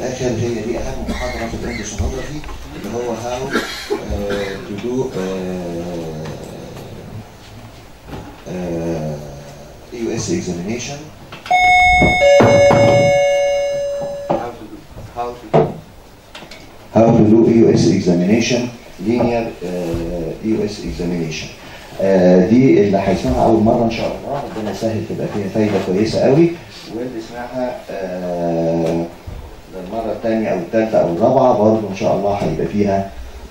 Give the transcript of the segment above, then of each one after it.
الاخر هي دي اهم محاضره في الاندوسونوجرافي اللي هو هاو تو دو يو اس اكزامينيشن how to do EUS examination linear uh, EUS examination آه، دي اللي هيسمعها اول مره ان شاء الله ربنا يسهل تبقى فيها فايده كويسه قوي واللي يسمعها آه، للمره الثانيه او الثالثه او الرابعه برضه ان شاء الله هيبقى فيها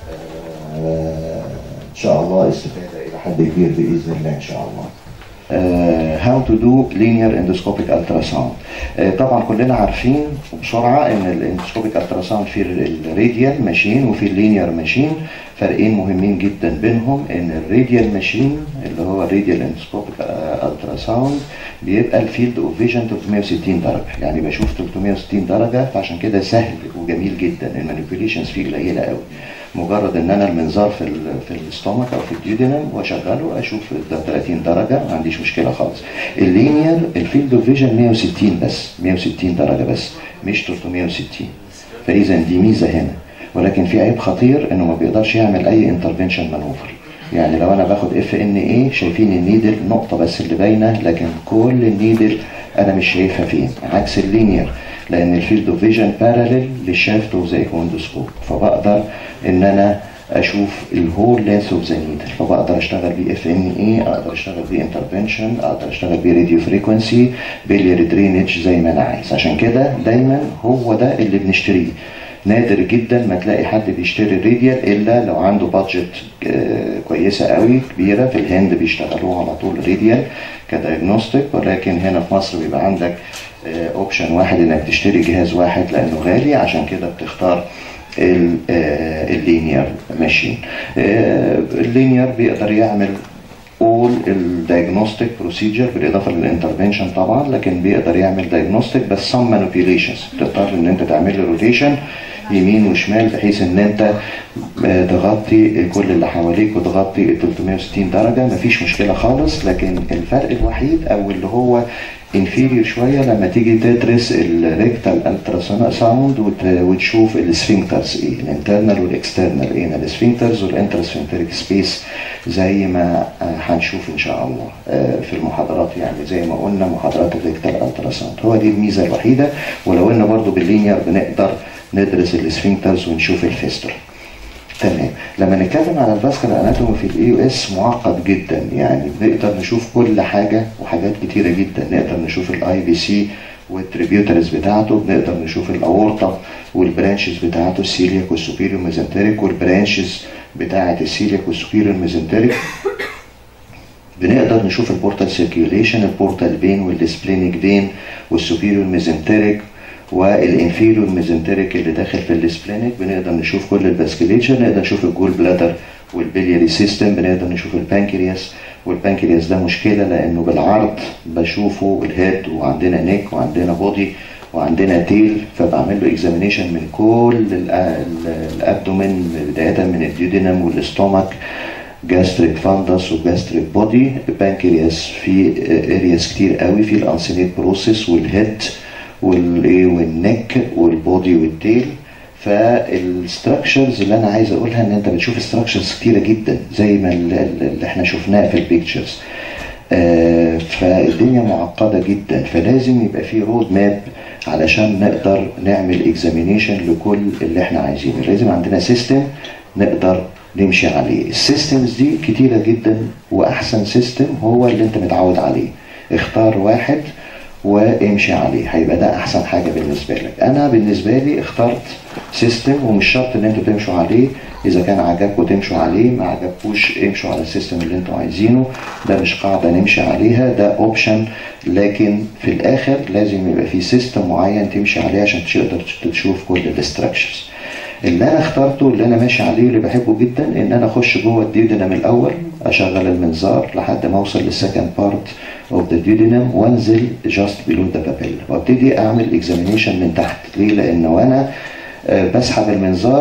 آه، ان شاء الله استفاده الى حد كبير باذن الله ان شاء الله. آه، how to do linear endoscopic ultrasound آه، طبعا كلنا عارفين بسرعه ان الاندوسكوبيك ultrasound في الراديال ماشين وفي اللينير ماشين فرقين مهمين جدا بينهم ان الراديال ماشين اللي هو الراديال اندوسكوبيك ultrasound بيبقى الفيلد اوف فيجن 360 درجه يعني بشوف 360 درجه فعشان كده سهل وجميل جدا المانيبيوليشنز فيه قليله قوي مجرد ان انا المنظار في ال في الاستومك او في الديودينم واشغله اشوف ده 30 درجه ما عنديش مشكله خالص اللينير الفيلد اوف فيجن 160 بس 160 درجه بس مش 360 فاذا دي ميزه هنا ولكن في عيب خطير انه ما بيقدرش يعمل اي انترفنشن مانوفر يعني لو انا باخد اف ان ايه شايفين النيدل نقطه بس اللي باينه لكن كل النيدل انا مش شايفها فين عكس اللينير لان الفيلد اوف فيجن باراليل للشافت اوف ذا ايكوندوسكوب فبقدر ان انا اشوف الهول لاس اوف ذا نيدل فبقدر اشتغل بيه اف ان اي اقدر اشتغل بيه انترفنشن اقدر اشتغل بيه راديو فريكونسي بيلير درينج زي ما انا عايز عشان كده دايما هو ده اللي بنشتريه نادر جدا ما تلاقي حد بيشتري الراديال الا لو عنده بادجت كويسه قوي كبيره في الهند بيشتغلوه على طول راديال كدايجنوستيك ولكن هنا في مصر بيبقى عندك اوبشن واحد انك تشتري جهاز واحد لانه غالي عشان كده بتختار اللينير ماشين اللينير بيقدر يعمل اول الدايجنوستيك بروسيجر بالاضافه للانترفنشن طبعا لكن بيقدر يعمل دايجنوستيك بس سم مانيبيوليشنز بتضطر ان انت تعمل له روتيشن يمين وشمال بحيث ان انت تغطي كل اللي حواليك وتغطي ال 360 درجه مفيش مشكله خالص لكن الفرق الوحيد او اللي هو انفيريور شويه لما تيجي تدرس الريكتال الترا ساوند وتشوف السفنكترز ايه الانترنال والاكسترنال ايه السفنكترز والانترسفنكتريك سبيس زي ما هنشوف ان شاء الله في المحاضرات يعني زي ما قلنا محاضرات الريكتال الترا ساوند هو دي الميزه الوحيده ولو ان برضو باللينير بنقدر ندرس السفنكترز ونشوف الفيستول تمام لما نتكلم على الفاسكولار اناتومي في الاي يو اس معقد جدا يعني بنقدر نشوف كل حاجه وحاجات كتيره جدا نقدر نشوف الاي بي سي والتريبيوترز بتاعته بنقدر نشوف الاورطه والبرانشز بتاعته السيلياك والسوبيريور ميزنتريك والبرانشز بتاعه السيلياك والسوبيريور ميزنتريك بنقدر نشوف البورتال سيركيوليشن البورتال فين والسبلينيك فين والسوبيريور ميزنتريك والانفيريور ميزنتريك اللي داخل في السبلينيك بنقدر نشوف كل الباسكليتشر نقدر نشوف الجول بلادر والبلياري سيستم بنقدر نشوف البانكرياس والبانكرياس ده مشكله لانه بالعرض بشوفه الهيد وعندنا نيك وعندنا بودي وعندنا تيل فبعمل له اكزامينيشن من كل الابدومين بدايه من الديودينم والاستومك جاستريك فاندس وجاستريك بودي البانكرياس في ارياس كتير قوي في الانسينيت بروسيس والهيد والايه والنك والبودي والتيل فالستراكشرز اللي انا عايز اقولها ان انت بتشوف ستراكشرز كتيره جدا زي ما اللي احنا شفناها في البيكتشرز آه فالدنيا معقده جدا فلازم يبقى في رود ماب علشان نقدر نعمل اكزامينيشن لكل اللي احنا عايزينه لازم عندنا سيستم نقدر نمشي عليه السيستمز دي كتيره جدا واحسن سيستم هو اللي انت متعود عليه اختار واحد وامشي عليه هيبقى ده احسن حاجه بالنسبه لك انا بالنسبه لي اخترت سيستم ومش شرط ان انتوا تمشوا عليه اذا كان عجبكم تمشوا عليه ما عجبكوش امشوا على السيستم اللي انتوا عايزينه ده مش قاعده نمشي عليها ده اوبشن لكن في الاخر لازم يبقى في سيستم معين تمشي عليه عشان تقدر تشوف كل الاستراكشرز اللي انا اخترته اللي انا ماشي عليه اللي بحبه جدا ان انا اخش جوه الديودينم الاول اشغل المنظار لحد ما اوصل للسكند بارت اوف ذا ديودينم وانزل جاست بيلو ذا بابيلا وابتدي اعمل اكزامينيشن من تحت ليه؟ لان وانا بسحب المنظار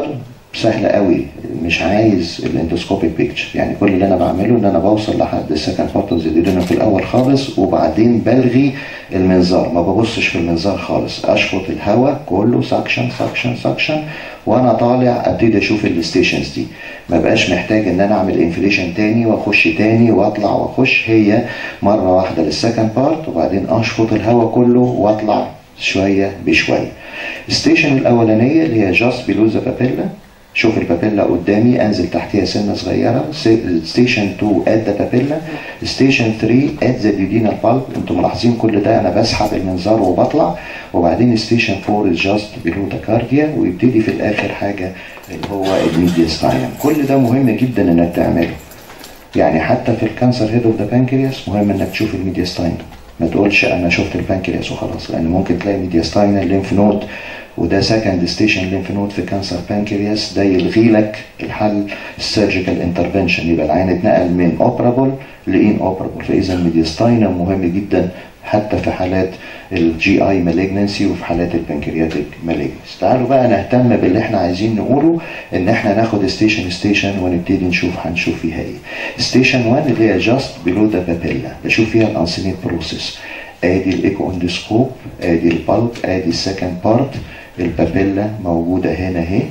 سهل قوي مش عايز الاندوسكوبيك بيكتشر يعني كل اللي انا بعمله ان انا بوصل لحد السكند بارت في الاول خالص وبعدين بلغي المنظار ما ببصش في المنظار خالص اشفط الهواء كله سكشن سكشن سكشن وانا طالع ابتدي اشوف الستيشنز دي ما بقاش محتاج ان انا اعمل انفليشن تاني واخش تاني واطلع واخش هي مره واحده للسكند بارت وبعدين اشفط الهواء كله واطلع شويه بشويه الستيشن الاولانيه اللي هي جاست بيلو ذا بابيلا شوف البابيلا قدامي انزل تحتيها سنه صغيره ستيشن 2 ات ذا بابيلا ستيشن 3 ات ذا ديودينال بالب انتم ملاحظين كل ده انا بسحب المنظار وبطلع وبعدين ستيشن 4 از جاست بيلو ذا كارديا ويبتدي في الاخر حاجه اللي هو الميديستاين كل ده مهم جدا انك تعمله يعني حتى في الكانسر هيد اوف ذا بانكرياس مهم انك تشوف الميديستاين ما تقولش انا شفت البانكرياس وخلاص لان ممكن تلاقي ميديستاين الليمف نود وده سكند ستيشن ليمف نود في كانسر بانكرياس ده يلغي لك الحل السيرجيكال انترفنشن يبقى العين اتنقل من اوبرابل لان اوبرابل فاذا الميديستاينم مهم جدا حتى في حالات الجي اي مالجنسي وفي حالات البنكرياتيك مالجنسي تعالوا بقى نهتم باللي احنا عايزين نقوله ان احنا ناخد ستيشن ستيشن ونبتدي نشوف هنشوف فيها ايه ستيشن 1 اللي هي جاست بلو ذا بابيلا بشوف فيها الانسينيت بروسيس ادي الايكو اندوسكوب ادي البالب ادي السكند بارت البابيلا موجودة هنا اهي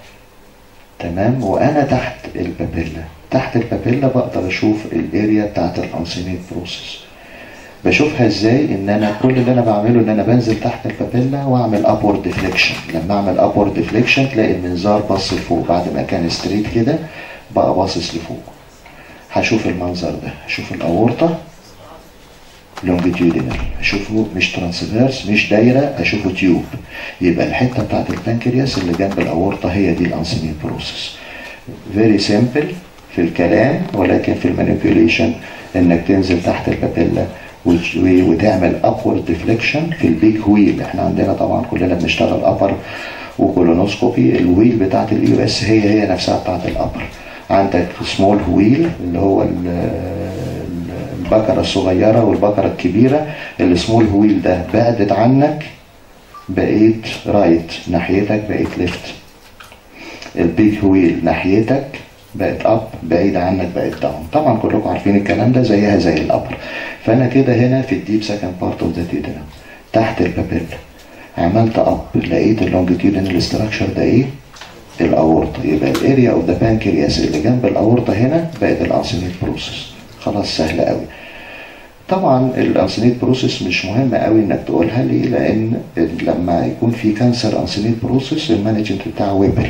تمام وانا تحت البابيلا تحت البابيلا بقدر اشوف الاريا بتاعت الانسينيت بروسيس بشوفها ازاي ان انا كل اللي انا بعمله ان انا بنزل تحت البابيلا واعمل ابورد ديفليكشن لما اعمل ابورد ديفليكشن تلاقي المنظار بص لفوق بعد ما كان ستريت كده بقى باصص لفوق هشوف المنظر ده هشوف الاورطه لونجيتيودينال اشوفه مش ترانسفيرس مش دايره اشوفه تيوب يبقى الحته بتاعت البنكرياس اللي جنب الاورطه هي دي الانسينيت بروسيس فيري سيمبل في الكلام ولكن في المانيبيوليشن انك تنزل تحت البابيلا وتعمل ابورد ديفليكشن في البيج ويل احنا عندنا طبعا كلنا بنشتغل ابر وكولونوسكوبي الويل بتاعت اليو اس هي هي نفسها بتاعت الابر عندك سمول ويل اللي هو البكرة الصغيرة والبكرة الكبيرة السمول ويل ده بعدت عنك بقيت رايت ناحيتك بقيت ليفت البيج ويل ناحيتك بقت اب بعيد عنك بقت داون طبعا كلكم عارفين الكلام ده زيها زي الابر فانا كده هنا في الديب سكند بارت اوف ذا ديودنم تحت البابيلا عملت اب لقيت اللونجيتيودنال ستراكشر ده ايه الاورطه يبقى الاريا اوف ذا بانكرياس اللي جنب الاورطه هنا بقت الانسينيت بروسيس خلاص سهله قوي طبعا الانسينيت بروسيس مش مهم قوي انك تقولها ليه لان لما يكون في كانسر انسينيت بروسيس المانجمنت بتاعه ويبل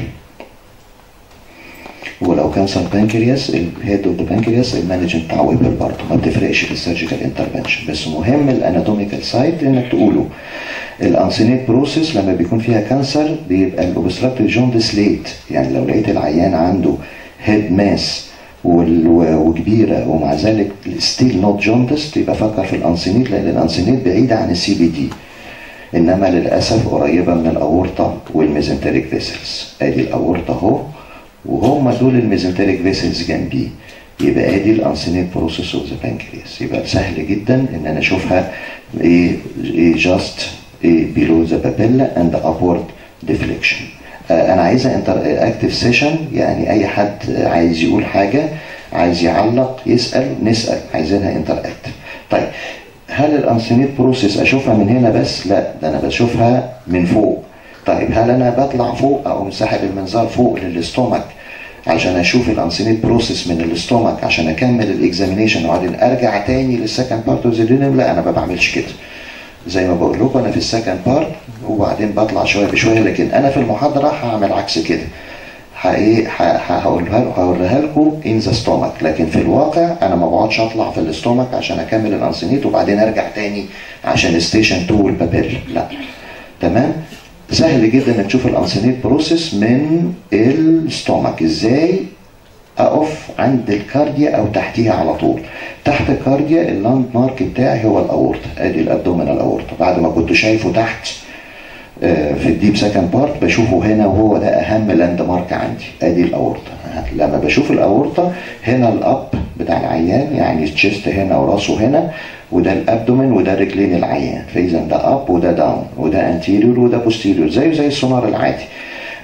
ولو كانسر بانكرياس الهيد اوف ذا بانكرياس المانجمنت بتاعه ويبل برضه ما بتفرقش في السيرجيكال انترفنشن بس مهم الاناتوميكال سايت انك تقوله الانسينيت بروسيس لما بيكون فيها كانسر بيبقى الاوبستراكتيف جوندس ليت يعني لو لقيت العيان عنده هيد ماس وكبيره ومع ذلك ستيل نوت جوندس يبقى فكر في الانسينيت لان الانسينيت بعيده عن السي بي دي انما للاسف قريبه من الاورطه والميزنتريك فيسلز ادي الاورطه اهو وهم دول الميزنتريك فيسلز جنبيه يبقى ادي الانسينيت بروسيس اوف ذا بانكرياس يبقى سهل جدا ان انا اشوفها ايه ايه جاست ايه بيلو ذا بابيلا اند ابورد ديفليكشن انا عايزها انتر اكتف سيشن يعني اي حد عايز يقول حاجه عايز يعلق يسال نسال عايزينها انتر اكتف طيب هل الانسينيت بروسيس اشوفها من هنا بس لا ده انا بشوفها من فوق طيب هل انا بطلع فوق او مسحب المنظار فوق للاستومك عشان اشوف الانسينيت بروسيس من الاستومك عشان اكمل الاكزامينيشن وبعدين ارجع تاني للسكند بارت اوف ذا لا انا ما بعملش كده زي ما بقول لكم انا في السكند بارت وبعدين بطلع شويه بشويه لكن انا في المحاضره هعمل عكس كده هقولها هوريها لكم ان ذا ستومك لكن في الواقع انا ما بقعدش اطلع في الاستومك عشان اكمل الانسينيت وبعدين ارجع تاني عشان ستيشن 2 والبابيل لا تمام سهل جدا انك تشوف الانسينيت بروسيس من الستومك ازاي اقف عند الكارديا او تحتيها على طول تحت الكارديا اللاند مارك بتاعي هو الاورطه ادي الابدومينال اورطه بعد ما كنت شايفه تحت في الديب سكند بارت بشوفه هنا وهو ده اهم لاند مارك عندي ادي الاورطه لما بشوف الاورطه هنا الاب بتاع العيان يعني التشيست هنا وراسه هنا وده الابدومين وده رجلين العيان فاذا ده اب وده داون وده انتيريور وده بوستيريور زيه زي السونار العادي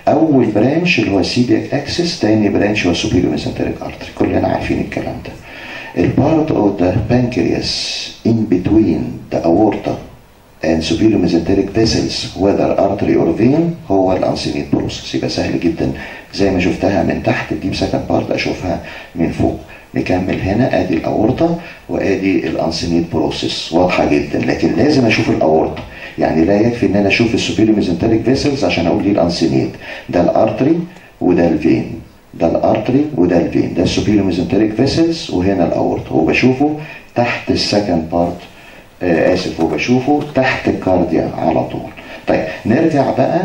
اول برانش اللي هو السيدياك اكسس تاني برانش هو السوبيريور ميزنتريك ارتري كلنا عارفين الكلام ده البارت اوف ذا pancreas in between the aorta and superior mesenteric vessels whether artery or vein هو الانسينيت بروسس يبقى سهل جدا زي ما شفتها من تحت الديب سكند بارت اشوفها من فوق نكمل هنا ادي الاورطه وادي الانسينيت بروسس واضحه جدا لكن لازم اشوف الاورطه يعني لا يكفي ان انا اشوف السوبيريور ميزنتريك فيسلز عشان اقول دي الانسينيت ده الارتري وده الفين ده الارتري وده الفين ده السوبيريور ميزنتريك فيسلز وهنا الاورطه وبشوفه تحت السكند بارت آه اسف وبشوفه تحت الكارديا على طول طيب نرجع بقى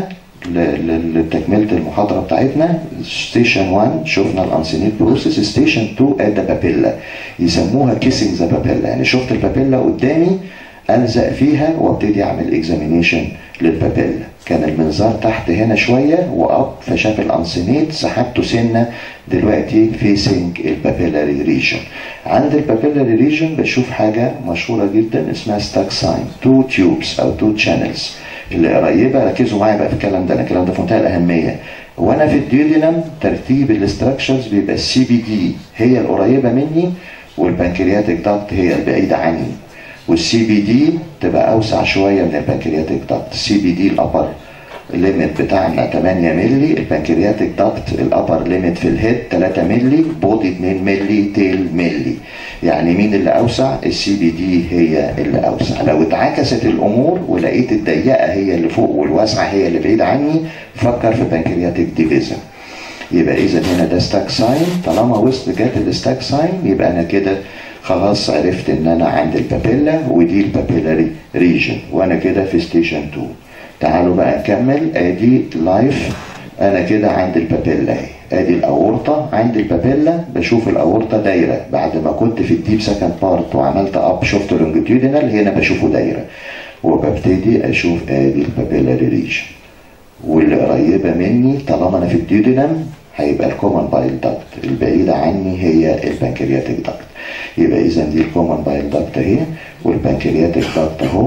لتكمله المحاضره بتاعتنا ستيشن 1 شفنا الانسينيت بروسيس ستيشن 2 ادى بابيلا يسموها كيسنج ذا بابيلا يعني شفت البابيلا قدامي الزق فيها وابتدي اعمل اكزامينيشن للبابيلا كان المنظار تحت هنا شويه واب فشاف الانسينيت سحبته سنه دلوقتي فيسنج البابيلاري ريجن عند البابيلاري ريجن بشوف حاجه مشهوره جدا اسمها ستاك ساين تو تيوبس او تو شانلز اللي قريبه ركزوا معايا بقى في الكلام ده الكلام ده في منتهى الاهميه وانا في الديودينم ترتيب الاستراكشرز بيبقى السي بي دي هي القريبه مني والبنكرياتيك داكت هي البعيده عني والسي بي دي تبقى اوسع شويه من البنكرياتيك داكت السي بي دي الابر الليميت بتاعنا 8 مللي البنكرياتيك داكت الابر ليميت في الهيد 3 مللي بودي 2 مللي تيل مللي يعني مين اللي اوسع السي بي دي هي اللي اوسع لو اتعكست الامور ولقيت الضيقه هي اللي فوق والواسعه هي اللي بعيد عني فكر في بنكرياتيك ديفيزن يبقى اذا هنا ده ستاك ساين طالما وسط جت الستاك ساين يبقى انا كده خلاص عرفت ان انا عند البابيلا ودي البابيلاري ريجن وانا كده في ستيشن 2 تعالوا بقى نكمل ادي لايف انا كده عند البابيلا اهي ادي الاورطه عند البابيلا بشوف الاورطه دايره بعد ما كنت في الديب سكند بارت وعملت اب شفت لونجيتيودينال هنا بشوفه دايره وببتدي اشوف ادي البابيلاري ريجن واللي قريبه مني طالما انا في الديودينم هيبقى الكومن بايل داكت البعيده عني هي البنكرياتيك داكت يبقى اذا دي الكومن بايل داكت اهي والبنكرياتيك داكت اهو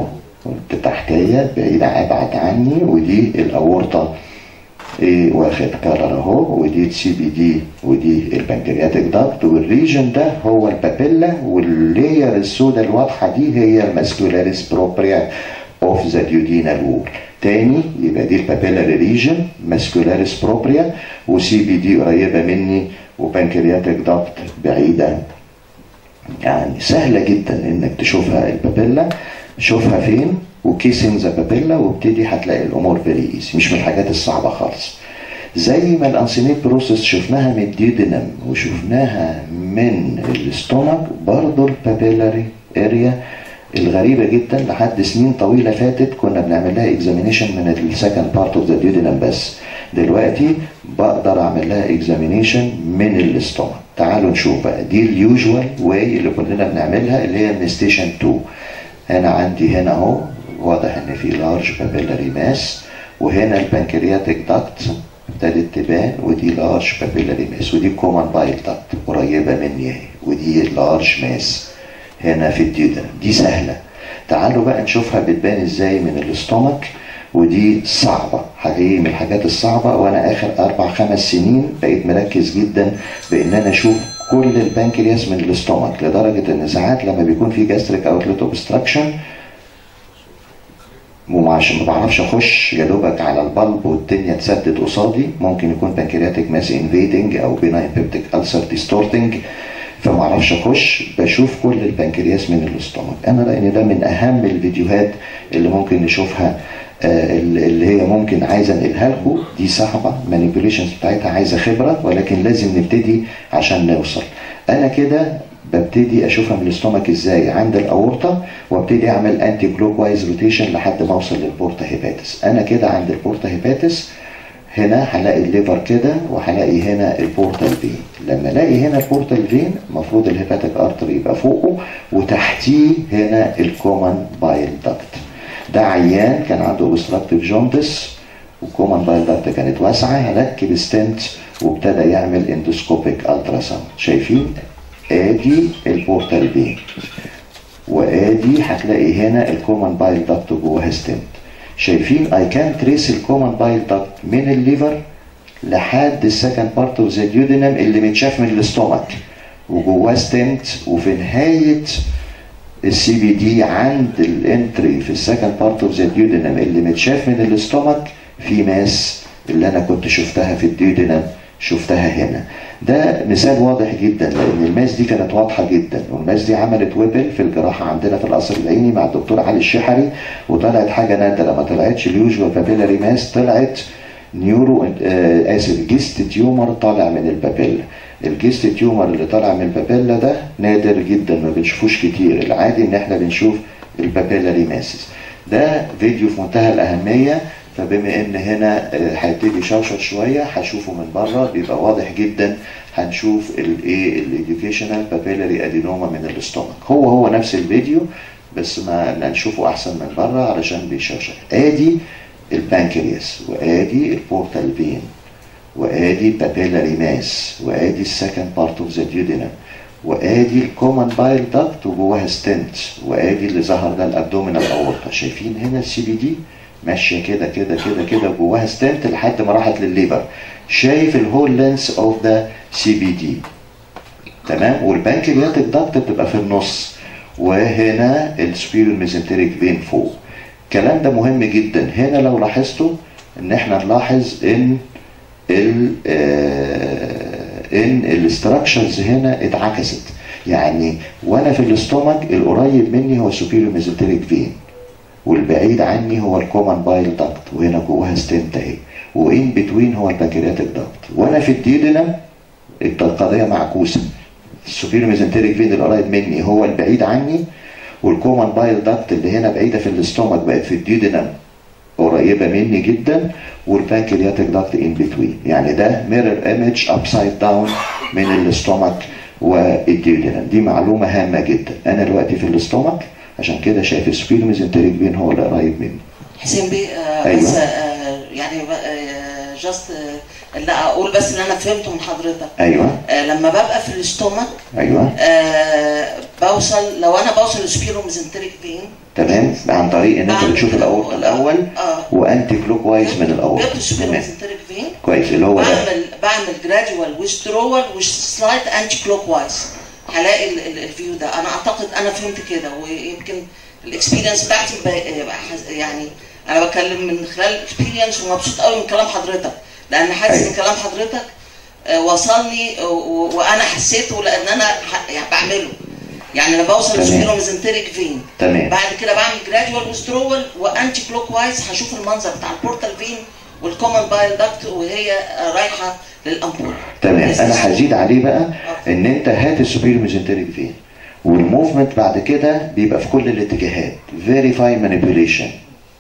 تحتيه بعيد ابعد عني ودي الاورطه ايه واخد كرر اهو ودي السي بي دي ودي البنكرياتيك داكت والريجن ده هو البابيلا واللاير السوداء الواضحه دي هي الماسكولاريس بروبريا اوف ذا ديودينال وول تاني يبقى دي البابيلاري ريجن ماسكولاريس بروبريا وسي بي دي قريبه مني وبنكرياتيك داكت بعيده يعني سهله جدا انك تشوفها البابيلا شوفها فين وكيسنج ذا بابيلا وابتدي هتلاقي الامور فيري ايزي مش من الحاجات الصعبه خالص زي ما الانسينيت بروسيس شفناها من الديودينم وشفناها من الاستومك برضه البابيلاري اريا الغريبه جدا لحد سنين طويله فاتت كنا بنعمل لها اكزامينيشن من السكند بارت اوف ذا ديودينم بس دلوقتي بقدر اعمل لها اكزامينيشن من الاستومك تعالوا نشوف بقى دي اليوجوال واي اللي كلنا بنعملها اللي هي من ستيشن 2 انا عندي هنا اهو واضح ان في لارج بابيلاري ماس وهنا البنكرياتيك داكت ابتدت تبان ودي لارج بابيلاري ماس ودي كومن بايل داكت قريبه مني اهي ودي لارج ماس هنا في الديودن دي سهله تعالوا بقى نشوفها بتبان ازاي من الاستومك ودي صعبة حقيقي من الحاجات الصعبة وانا اخر اربع خمس سنين بقيت مركز جدا بان انا اشوف كل البنكرياس من الاستومك لدرجة ان ساعات لما بيكون في جاستريك اوتلت اوبستراكشن وعشان ما بعرفش اخش يا دوبك على البلب والدنيا تسدد قصادي ممكن يكون بنكرياتيك ماس انفيدنج او بيناين بيبتيك السر ديستورتنج فما اعرفش اخش بشوف كل البنكرياس من الاستومك انا لان ده من اهم الفيديوهات اللي ممكن نشوفها آه اللي هي ممكن عايزه انقلها لكم دي صعبه مانيبيوليشنز بتاعتها عايزه خبره ولكن لازم نبتدي عشان نوصل انا كده ببتدي اشوفها من الاستومك ازاي عند الاورطه وابتدي اعمل انتي كلوكوايز روتيشن لحد ما اوصل للبورتا هيباتس انا كده عند البورتا هيباتس هنا هلاقي الليفر كده وهلاقي هنا البورتال فين لما الاقي هنا البورتال فين المفروض الهيباتيك ارتري يبقى فوقه وتحتيه هنا الكومن بايل داكت ده عيان كان عنده اوبستراكتيف جوندس والكومن بايل داكت كانت واسعه هركب ستنت وابتدى يعمل اندوسكوبيك الترا ساوند شايفين ادي البورتال فين وادي هتلاقي هنا الكومن بايل داكت جواها ستنت شايفين اي كان تريس الكومن بايل داكت من الليفر لحد السكند بارت اوف ذا ديودينم اللي متشاف من الاستومك وجواه ستنت وفي نهايه السي بي دي عند الانتري في السكند بارت اوف ذا ديودينم اللي متشاف من الاستومك في ماس اللي انا كنت شفتها في الديودينم شفتها هنا ده مثال واضح جدا لان الماس دي كانت واضحه جدا والماس دي عملت ويبل في الجراحه عندنا في القصر العيني مع الدكتور علي الشحري وطلعت حاجه نادره ما طلعتش اليوجوال بابيلاري ماس طلعت نيورو آه اسف جيست تيومر طالع من البابيلا الجيست تيومر اللي طالع من البابيلا ده نادر جدا ما بنشوفوش كتير العادي ان احنا بنشوف البابيلاري ماسس ده فيديو في منتهى الاهميه فبما ان هنا هيبتدي يشوشر شويه هشوفه من بره بيبقى واضح جدا هنشوف الايه الاديوكيشنال بابيلاري ادينوما من الاستومك هو هو نفس الفيديو بس ما نشوفه احسن من بره علشان بيشوشر ادي البانكرياس وادي البورتال فين وادي البابيلاري ماس وادي السكند بارت اوف ذا ديودينم وادي الكومن بايل داكت وجواها ستنت وادي اللي ظهر ده الابدومينال اورطه شايفين هنا السي بي دي ماشيه كده كده كده كده جواها ستنت لحد ما راحت للليفر شايف الهول لينس اوف ذا سي بي دي تمام والبانكرياتيك داكت بتبقى في النص وهنا السبيرو ميزنتريك فين فوق الكلام ده مهم جدا هنا لو لاحظتوا ان احنا نلاحظ ان ال ان الاستراكشرز هنا اتعكست يعني وانا في الاستومك القريب مني هو السوبيريور ميزنتريك فين والبعيد عني هو الكومن بايل داكت وهنا جواها ستنت اهي وان بتوين هو البنكرياتيك داكت وانا في الديودينم القضيه معكوسه السوبيريور ميزنتريك فين القريب مني هو البعيد عني والكومن بايل داكت اللي هنا بعيده في الاستومك بقت في الديودينم قريبه مني جدا والبانكرياتيك داكت ان بتوين يعني ده ميرور ايمج ابسايد داون من الاستومك والديودينم دي معلومه هامه جدا انا دلوقتي في الاستومك عشان كده شايف السبيل ميزنتريك فين هو اللي قريب مني حسين بيه آه أيوة. بس آه يعني جاست اللي اقول بس اللي انا فهمته من حضرتك ايوه آه لما ببقى في الاستومك ايوه آه بوصل لو انا بوصل لسبيرو ميزنتريك فين تمام عن طريق ان انت بعمل بتشوف كده. الاورطه الاول اه وانتي كلوك وايز من الاورطه جبت السبيرو تمام ميزنتريك فين كويس اللي هو ده بعمل بعمل جراديوال ويسترول وسلايد انتي كلوك وايز هلاقي ال- ال- الفيو ده انا اعتقد انا فهمت كده ويمكن الاكسبيرينس بتاعتي ب- حز- يعني انا بتكلم من خلال الاكسبيرينس ومبسوط قوي من كلام حضرتك لان حاسس أيوة. ان كلام حضرتك آه، وصلني و- و- وانا حسيته لان انا ح- يعني بعمله يعني انا بوصل تمام. لسبيرو ميزنتريك فين تمام بعد كده بعمل جراديوال ويسترول وانتي كلوك وايز هشوف المنظر بتاع البورتال فين والكومن بايل داكت وهي رايحه للامبول تمام انا هزيد عليه بقى ان انت هات السوبيريور ميزنتريك فين والموفمنت بعد كده بيبقى في كل الاتجاهات فيريفاي مانيبيوليشن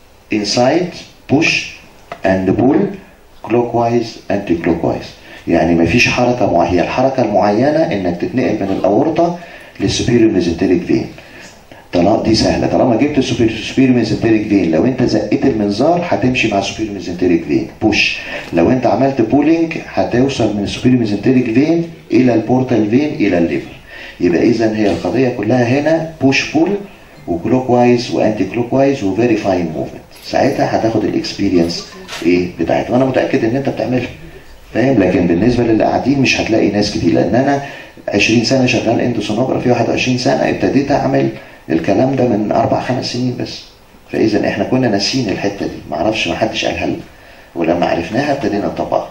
انسايد بوش اند بول كلوك وايز انتي كلوك وايز يعني مفيش حركه معينه هي الحركه المعينه انك تتنقل من الاورطه للسوبيريور ميزنتريك فين طالما دي سهله طالما جبت السوبيريور ميزنتريك فين لو انت زقيت المنظار هتمشي مع السوبيريور ميزنتريك فين بوش لو انت عملت بولينج هتوصل من السوبيريور ميزنتريك فين الى البورتال فين الى الليفر يبقى اذا هي القضيه كلها هنا بوش بول وكلوك وايز وانتي كلوك وايز وفيريفاين موفمنت ساعتها هتاخد الاكسبيرينس ايه بتاعتها وانا متاكد ان انت بتعملها فاهم لكن بالنسبه للي قاعدين مش هتلاقي ناس كتير لان انا 20 سنه شغال اندوسونوجرافي 21 سنه ابتديت اعمل الكلام ده من اربع خمس سنين بس فاذا احنا كنا ناسيين الحته دي ما اعرفش ما حدش قالها لنا ولما عرفناها ابتدينا نطبقها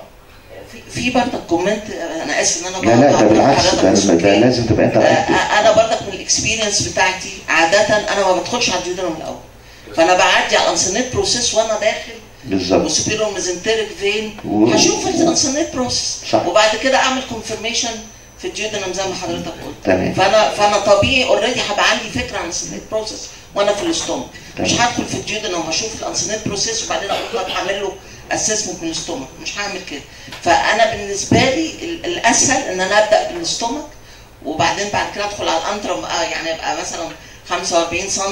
في في برضك كومنت انا اسف ان انا لا لا بقطع ده بالعكس حضرتك ده, بس ده أوكي. لازم تبقى انت آه، اكتف انا برضك من الاكسبيرينس بتاعتي عاده انا ما بدخلش على الديودرم الاول فانا بعدي على الانسنيت بروسيس وانا داخل بالظبط وسبيرو ميزنتريك فين و- هشوف الانسنيت بروسيس صح. وبعد كده اعمل كونفirmation في الديودرم زي ما حضرتك قلت تمام. فانا فانا طبيعي اوريدي هبقى عندي فكره عن الانسنيت بروسيس وانا في الاستومك مش تمام. هدخل في الديودرم وهشوف الانسنيت بروسيس وبعدين اقول طب هعمل له اسسمنت من الاستومك مش هعمل كده فانا بالنسبه لي ال- الاسهل ان انا ابدا بالاستومك وبعدين بعد كده ادخل على الانترم آه يعني ابقى مثلا 45 سم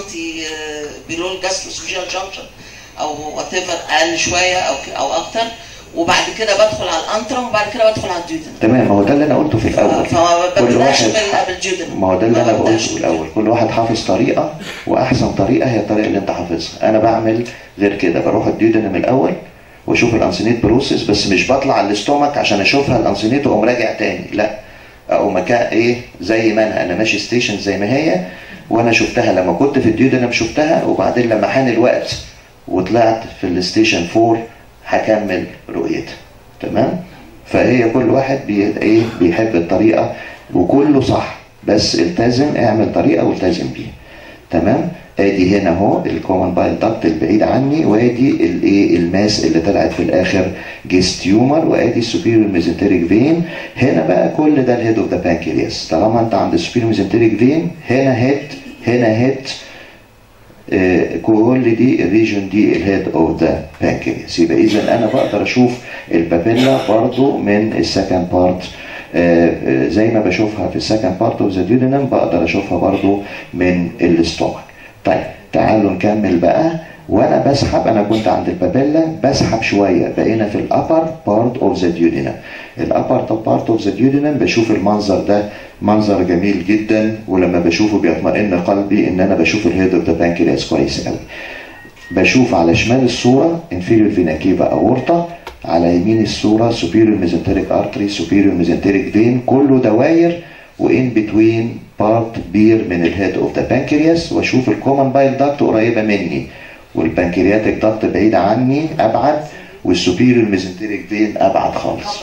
بيلو الجاستروسوجيال جانكشن او وات اقل شويه او ك- او اكتر وبعد كده بدخل على الانترم وبعد كده بدخل على الديودن تمام ما هو ده اللي انا قلته في الاول فما كل ببداش واحد بال- بالجودن ما هو ده اللي انا ببدأش بقوله في الاول كل واحد حافظ طريقه واحسن طريقه هي الطريقه اللي انت حافظها انا بعمل غير كده بروح الديودنم الاول واشوف الانسينيت بروسيس بس مش بطلع على الاستومك عشان اشوفها الانسينيت واقوم راجع تاني لا او مكان ايه زي ما انا انا ماشي ستيشن زي ما هي وانا شفتها لما كنت في الديودنم شفتها وبعدين لما حان الوقت وطلعت في الستيشن 4 هكمل رؤيتها تمام فهي كل واحد بي ايه بيحب الطريقه وكله صح بس التزم اعمل طريقه والتزم بيها تمام ادي هنا اهو الكومن بايل داكت البعيد عني وادي الايه الماس اللي طلعت في الاخر جيس تيومر وادي السوبيريور ميزنتريك فين هنا بقى كل ده الهيد اوف ذا بانكرياس طالما انت عند السوبيريور ميزنتريك فين هنا هيد هنا هيد آه، كل دي الريجون دي الهيد اوف ذا بانكرياس يبقى اذا انا بقدر اشوف البابيلا برضو من السكند بارت زي ما بشوفها في السكند بارت اوف ذا ديودينم بقدر اشوفها برضو من الاستومك طيب تعالوا نكمل بقى وانا بسحب انا كنت عند البابيلا بسحب شويه بقينا في الابر بارت اوف ذا ديودينم الابر بارت اوف ذا ديودينم بشوف المنظر ده منظر جميل جدا ولما بشوفه بيطمئن قلبي ان انا بشوف الهيد اوف ذا بانكرياس كويس قوي بشوف على شمال الصوره انفيريور فينا كيفا اورتا على يمين الصوره سوبيريور ميزنتريك ارتري سوبيريور ميزنتريك فين كله دواير وان بتوين بارت بير من الهيد اوف ذا بانكرياس واشوف الكومن بايل داكت قريبه مني والبنكرياتيك داكت بعيده عني ابعد والسوبيريور ميزنتريك فين ابعد خالص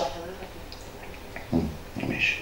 ماشي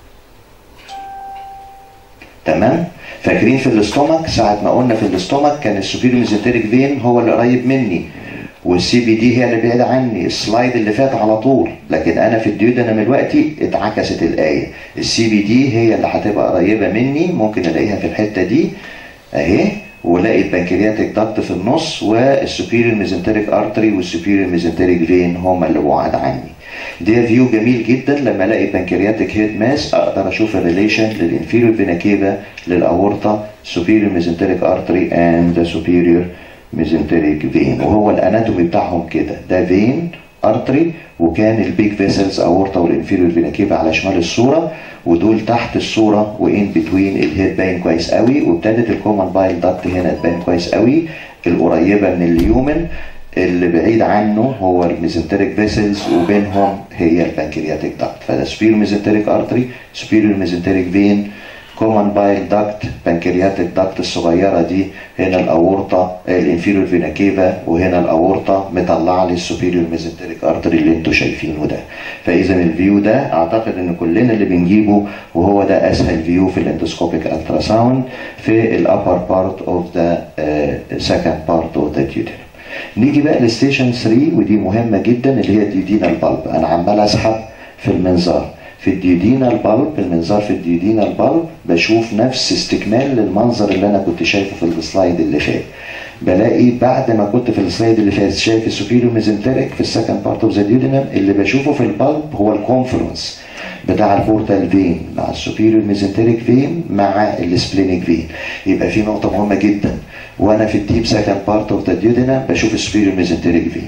تمام فاكرين في الاستومك ساعة ما قلنا في الاستومك كان السوبيريور ميزنتريك فين هو اللي قريب مني والسي بي دي هي اللي بعيدة عني السلايد اللي فات على طول لكن انا في الديودنم دلوقتي اتعكست الايه السي بي دي هي اللي هتبقى قريبه مني ممكن الاقيها في الحته دي اهي ولاقي البنكرياتيك داكت في النص والسوبيريور ميزنتريك ارتري والسوبيريور ميزنتريك فين هما اللي بعاد عني ده فيو جميل جدا لما الاقي بنكرياتيك هيد ماس اقدر اشوف الريليشن للانفيريور فينا كيفا للاورطه سوبيريور ميزنتريك ارتري اند سوبيريور ميزنتريك فين وهو الاناتومي بتاعهم كده ده فين ارتري وكان البيج فيسلز اورطه والانفيريور فينا كيفا على شمال الصوره ودول تحت الصوره وان بتوين الهيد باين كويس قوي وابتدت الكومن بايل داكت هنا تبان كويس قوي القريبه من اليومن اللي بعيد عنه هو الميزنتريك فيسلز وبينهم هي البنكرياتيك داكت فده سبيرو ميزنتريك ارتري سبيرو ميزنتريك فين كومن بايل داكت بنكرياتيك داكت الصغيره دي هنا الاورطه الانفيريور فينا كيفا وهنا الاورطه مطلع لي السوبيريور ميزنتريك ارتري اللي انتوا شايفينه ده فاذا الفيو ده اعتقد ان كلنا اللي بنجيبه وهو ده اسهل فيو في الاندوسكوبيك التراساوند في الابر بارت اوف ذا سكند بارت اوف ذا ديودينم نيجي بقى لستيشن 3 ودي مهمه جدا اللي هي الديودينال بالب انا عمال اسحب في المنظار في الديودينال بالب المنظار في الديودينال بالب بشوف نفس استكمال للمنظر اللي انا كنت شايفه في السلايد اللي فات بلاقي بعد ما كنت في السلايد اللي فات شايف السوبيريور ميزنتريك في السكند بارت اوف ذا ديودينم اللي بشوفه في البالب هو الكونفرنس بتاع البورتال فين مع السوبيريور ميزنتريك فين مع السبلينيك فين يبقى في نقطه مهمه جدا وانا في الديب سكند بارت اوف ذا ديودينم بشوف السوبيريور ميزنتريك فين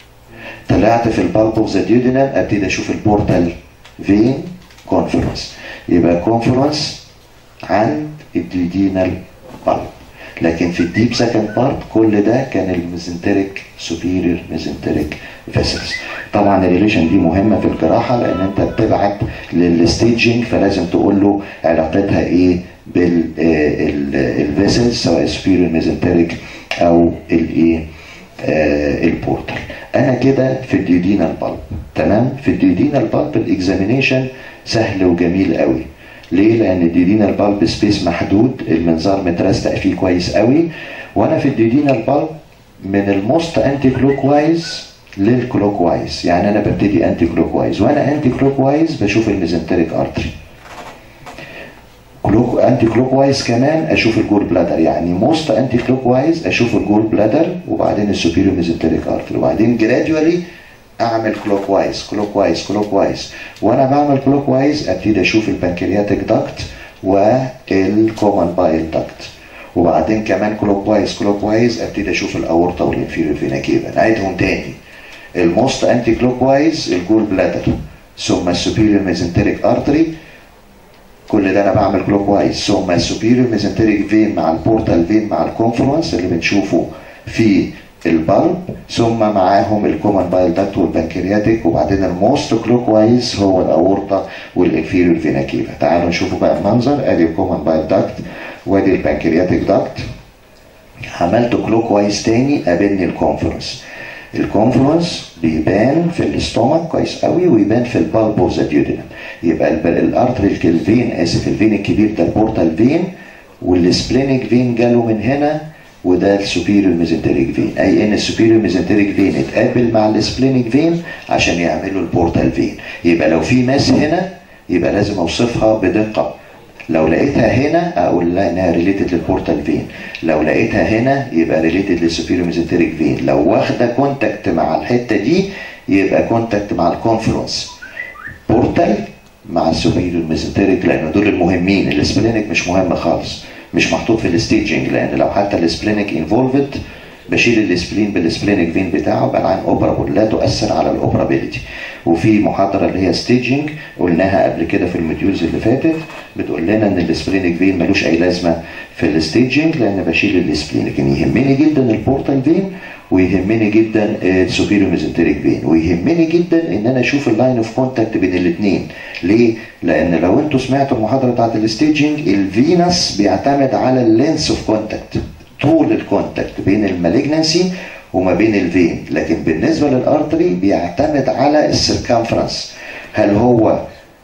طلعت في البالب اوف ذا ديودينم ابتدي اشوف البورتال فين كونفرنس يبقى كونفرنس عند الديودينال بالب لكن في الديب سكند بارت كل ده كان الميزنتريك سوبيريور ميزنتريك فيسلز طبعا الريليشن دي مهمه في الجراحه لان انت بتبعت للستيجنج فلازم تقول له علاقتها ايه بالفيسلز سواء سوبيريور ميزنتريك او الايه آه البورتال انا كده في الديودينال بالب تمام في الديودينال بالب الاكزامينيشن سهل وجميل قوي ليه؟ لأن الديودينال بالب سبيس محدود المنظار مترستق فيه كويس قوي وأنا في الديودينال بالب من الموست أنتي كلوك وايز للكلوك وايز يعني أنا ببتدي أنتي كلوك وايز وأنا أنتي كلوك وايز بشوف الميزنتريك أرتري كلوك انتي كلوك وايز كمان اشوف الجول بلادر يعني موست انتي كلوك وايز اشوف الجول بلادر وبعدين السوبيريور ميزنتريك ارتري وبعدين جراديولي اعمل كلوك وايز كلوك وايز كلوك وايز وانا بعمل كلوك وايز ابتدي اشوف البنكرياتيك داكت والكومن بايل داكت وبعدين كمان كلوك وايز كلوك وايز ابتدي اشوف الاورطه والانفيريور فينا كيفا نعيدهم تاني الموست انتي كلوك وايز الجول بلادر ثم السوبيريور ميزنتريك ارتري كل ده انا بعمل كلوك وايز ثم السوبيريور ميزنتريك فين مع البورتال فين مع الكونفرنس اللي بنشوفه في البلب ثم معاهم الكومن بايل داكت والبنكرياتيك وبعدين الموست كلوك وايز هو الاورطه والانفيريور فينا كيفا تعالوا نشوفوا بقى المنظر ادي الكومن بايل داكت وادي البنكرياتيك داكت عملت كلوك وايز تاني قابلني الكونفرنس الكونفرنس بيبان في الاستومك كويس قوي ويبان في البالب اوف ذا ديودينم يبقى الارتري الفين اسف الفين الكبير ده البورتال فين والسبلينيك فين جاله من هنا وده السوبيريور ميزنتريك فين اي ان السوبيريور ميزنتريك فين اتقابل مع السبلينيك فين عشان يعملوا البورتال فين يبقى لو في ماس هنا يبقى لازم اوصفها بدقه لو لقيتها هنا اقول لا انها ريليتد للبورتال فين لو لقيتها هنا يبقى ريليتد للسوبيريور ميزنتريك فين لو واخده كونتاكت مع الحته دي يبقى كونتاكت مع الكونفرنس بورتال مع السوبيريور ميزنتريك لان دول المهمين السبلينيك مش مهم خالص مش محطوط في الستيجنج لان لو حتى السبلينيك انفولفد بشيل السبلين بالسبلينيك فين بتاعه بقى العين اوبرابل لا تؤثر على الاوبرابيلتي وفي محاضره اللي هي ستيجنج قلناها قبل كده في الموديولز اللي فاتت بتقول لنا ان السبلينيك فين ملوش اي لازمه في الستيجنج لان بشيل السبلين لكن يهمني جدا البورتال فين ويهمني جدا السوبيريور ميزنتريك فين ويهمني جدا ان انا اشوف اللاين اوف كونتاكت بين الاثنين ليه لان لو انتوا سمعتوا المحاضره بتاعت الستيجنج الفينس بيعتمد على اللينس اوف كونتاكت طول الكونتاكت بين المالجنسي وما بين الفين لكن بالنسبه للارتري بيعتمد على السيركمفرنس هل هو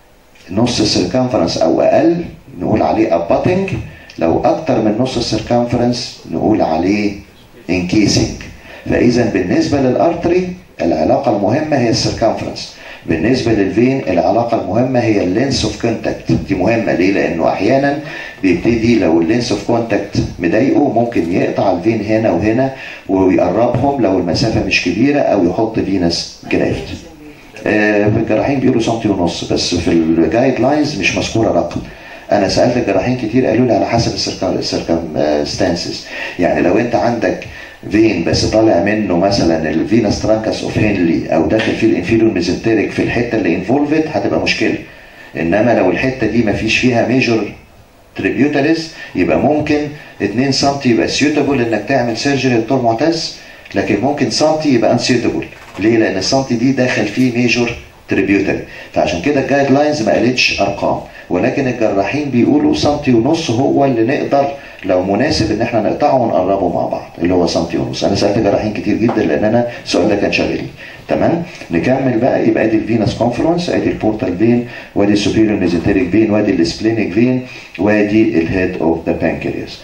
نص السيركمفرنس او اقل نقول عليه اباتنج لو اكتر من نص السيركمفرنس نقول عليه انكيسنج فاذا بالنسبه للارتري العلاقه المهمه هي السيركمفرنس بالنسبه للفين العلاقه المهمه هي اللينس اوف كونتاكت دي مهمه ليه لانه احيانا بيبتدي لو اللينس اوف كونتاكت مضايقه ممكن يقطع الفين هنا وهنا ويقربهم لو المسافه مش كبيره او يحط فينس جرافت آه الجراحين بيقولوا سنتي ونص بس في الجايد لاينز مش مذكوره رقم انا سالت الجراحين كتير قالوا لي على حسب السيركمستانسز يعني لو انت عندك فين بس طالع منه مثلا الفينس ترانكس اوف هنلي او داخل فيه الانفيريور ميزنتريك في الحته اللي انفولفد هتبقى مشكله انما لو الحته دي ما فيش فيها ميجور تريبيوتاليز يبقى ممكن 2 سم يبقى سيوتابل انك تعمل سيرجري دكتور معتز لكن ممكن سم يبقى انسيوتابل ليه؟ لان السم دي داخل فيه ميجور تريبيوتري فعشان كده الجايد لاينز ما قالتش ارقام ولكن الجراحين بيقولوا سنتي ونص هو اللي نقدر لو مناسب ان احنا نقطعه ونقربه مع بعض اللي هو سنتي ونص انا سالت جراحين كتير جدا لان انا السؤال ده كان شاغلني تمام نكمل بقى يبقى ادي الفينس كونفرنس ادي البورتال فين وادي السوبيريور ميزنتريك فين وادي السبلينيك فين وادي الهيد اوف ذا بانكرياس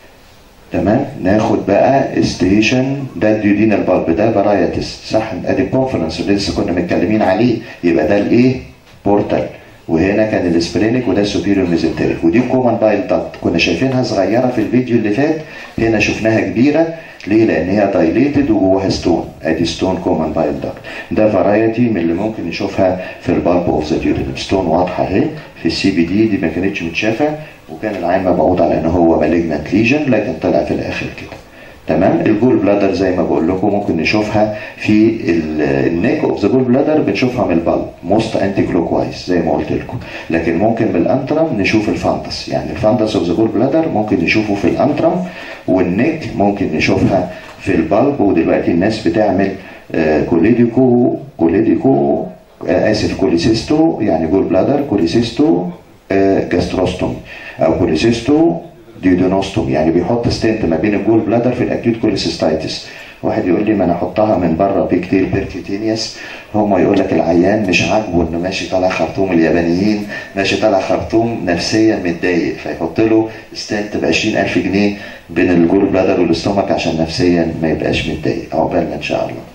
تمام ناخد بقى ستيشن ده الديودينال بالب ده فرايتس صح ادي الكونفرنس اللي لسه كنا متكلمين عليه يبقى ده الايه بورتال وهنا كان السبرينيك وده السوبيريور ميزنتريك ودي كومن بايل داكت كنا شايفينها صغيره في الفيديو اللي فات هنا شفناها كبيره ليه؟ لان هي دايليتد وجواها ستون ادي ستون كومن بايل داكت ده فرايتي من اللي ممكن نشوفها في البالب اوف ذا ديورينم ستون واضحه اهي في السي بي دي دي ما كانتش متشافه وكان العين مبعوض على ان هو مالجنت ليجن لكن طلع في الاخر كده تمام الجول بلادر زي ما بقول لكم ممكن نشوفها في النيك اوف ذا جول بلادر بنشوفها من البلب موست انتي كلوك وايز زي ما قلت لكم لكن ممكن من الانترم نشوف الفانتس يعني الفانتس اوف ذا جول بلادر ممكن نشوفه في الانترم والنيك ممكن نشوفها في البلب ودلوقتي الناس بتعمل آه كوليديكو كوليديكو آه اسف كوليسيستو يعني جول بلادر كوليسيستو آه جاستروستوم او كوليسيستو ديودونوستوم يعني بيحط ستنت ما بين الجول بلادر في الاكيوت كوليسيستايتس واحد يقول لي ما انا احطها من بره بيكتير بيركيتينيوس هم يقول لك العيان مش عاجبه انه ماشي طالع خرطوم اليابانيين ماشي طالع خرطوم نفسيا متضايق فيحط له ستنت ب 20000 جنيه بين الجول بلادر والاستومك عشان نفسيا ما يبقاش متضايق عقبالنا ان شاء الله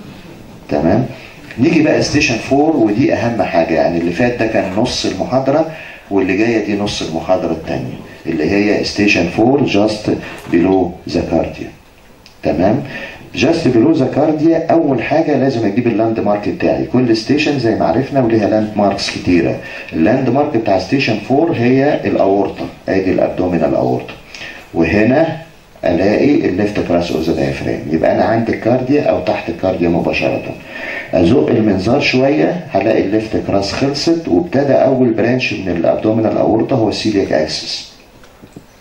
تمام نيجي بقى ستيشن 4 ودي اهم حاجه يعني اللي فات ده كان نص المحاضره واللي جايه دي نص المحاضره الثانيه اللي هي ستيشن 4 جاست بيلو ذا كارديا تمام جاست بيلو ذا كارديا اول حاجه لازم اجيب اللاند مارك بتاعي كل ستيشن زي ما عرفنا وليها لاند ماركس كتيره اللاند مارك بتاع ستيشن 4 هي الاورطه ادي الابدومينال اورطه وهنا الاقي الليفت كراس اوف ذا دايفرام يبقى انا عند الكارديا او تحت الكارديا مباشره ازق المنظار شويه هلاقي الليفت كراس خلصت وابتدى اول برانش من الابدومينال اورطه هو السيليك اكسس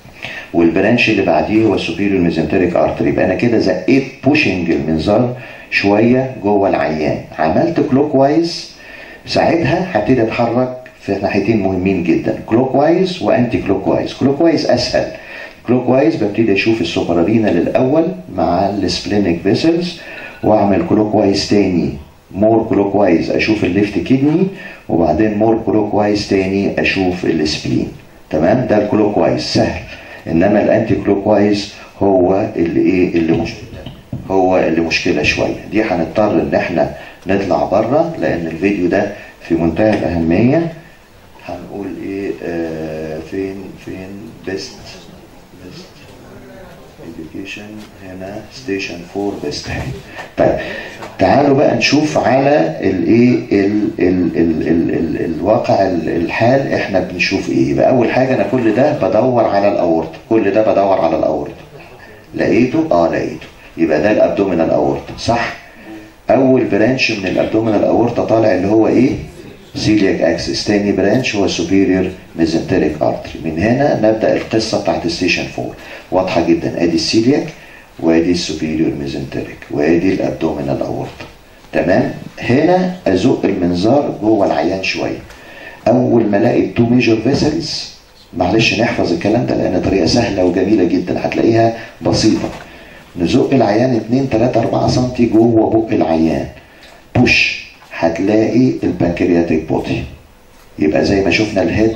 والبرانش اللي بعديه هو السوبيريور ميزنتريك ارتري يبقى انا كده زقيت بوشنج المنظار شويه جوه العيان عملت كلوك وايز ساعتها هبتدي اتحرك في ناحيتين مهمين جدا كلوك وايز وانتي كلوك وايز كلوك وايز اسهل كلوك وايز ببتدي اشوف السوبرارينال الاول مع السبلينيك فيسلز واعمل كلوك وايز تاني مور كلوك وايز اشوف الليفت كدني وبعدين مور كلوك وايز تاني اشوف السبلين تمام ده الكلوك وايز سهل انما الانتي كلوك وايز هو اللي ايه اللي مشكله هو اللي مشكله شويه دي هنضطر ان احنا نطلع بره لان الفيديو ده في منتهى الاهميه هنقول ايه آه فين فين بيست بيست education هنا ستيشن 4 بيست طيب تعالوا بقى نشوف على الايه ال ال ال ال ال الواقع ال- الحال احنا بنشوف ايه يبقى اول حاجه انا كل ده بدور على الاورطه كل ده بدور على الاورطه لقيته اه لقيته يبقى ده الابدومينال اورطه صح اول برانش من الابدومينال اورطه طالع اللي هو ايه سيلياك اكسس تاني برانش هو سوبيريور ميزنتريك ارتري من هنا نبدا القصه بتاعت ستيشن 4 واضحه جدا ادي السيلياك وادي السوبيريور ميزنتريك وادي الابدومينال اورطه تمام هنا ازق المنظار جوه العيان شويه اول ما الاقي التو ميجور فيسلز معلش نحفظ الكلام ده لان طريقه سهله وجميله جدا هتلاقيها بسيطه نزق العيان 2 3 4 سم جوه بق العيان بوش هتلاقي البنكرياتيك بودي يبقى زي ما شفنا الهيد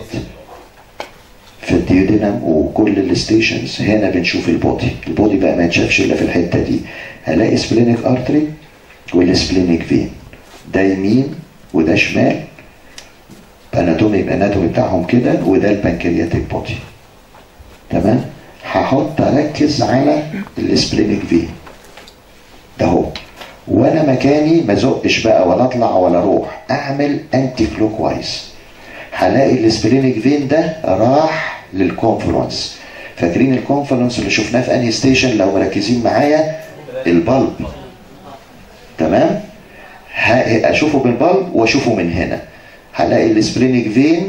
في الديودينم وكل الستيشنز هنا بنشوف البودي البودي بقى ما يتشافش الا في الحته دي هلاقي سبلينيك ارتري والسبلينيك فين ده يمين وده شمال اناتومي الاناتومي بتاعهم كده وده البنكرياتيك بودي تمام هحط اركز على السبلينيك فين ده هو وانا مكاني ما زقش بقى ولا اطلع ولا اروح اعمل انتي كلوك وايز هلاقي السبلينيك فين ده راح للكونفلونس فاكرين الكونفلونس اللي شفناه في انهي ستيشن لو مركزين معايا البلب تمام ه- اشوفه بالبلب واشوفه من هنا هلاقي السبلينيك فين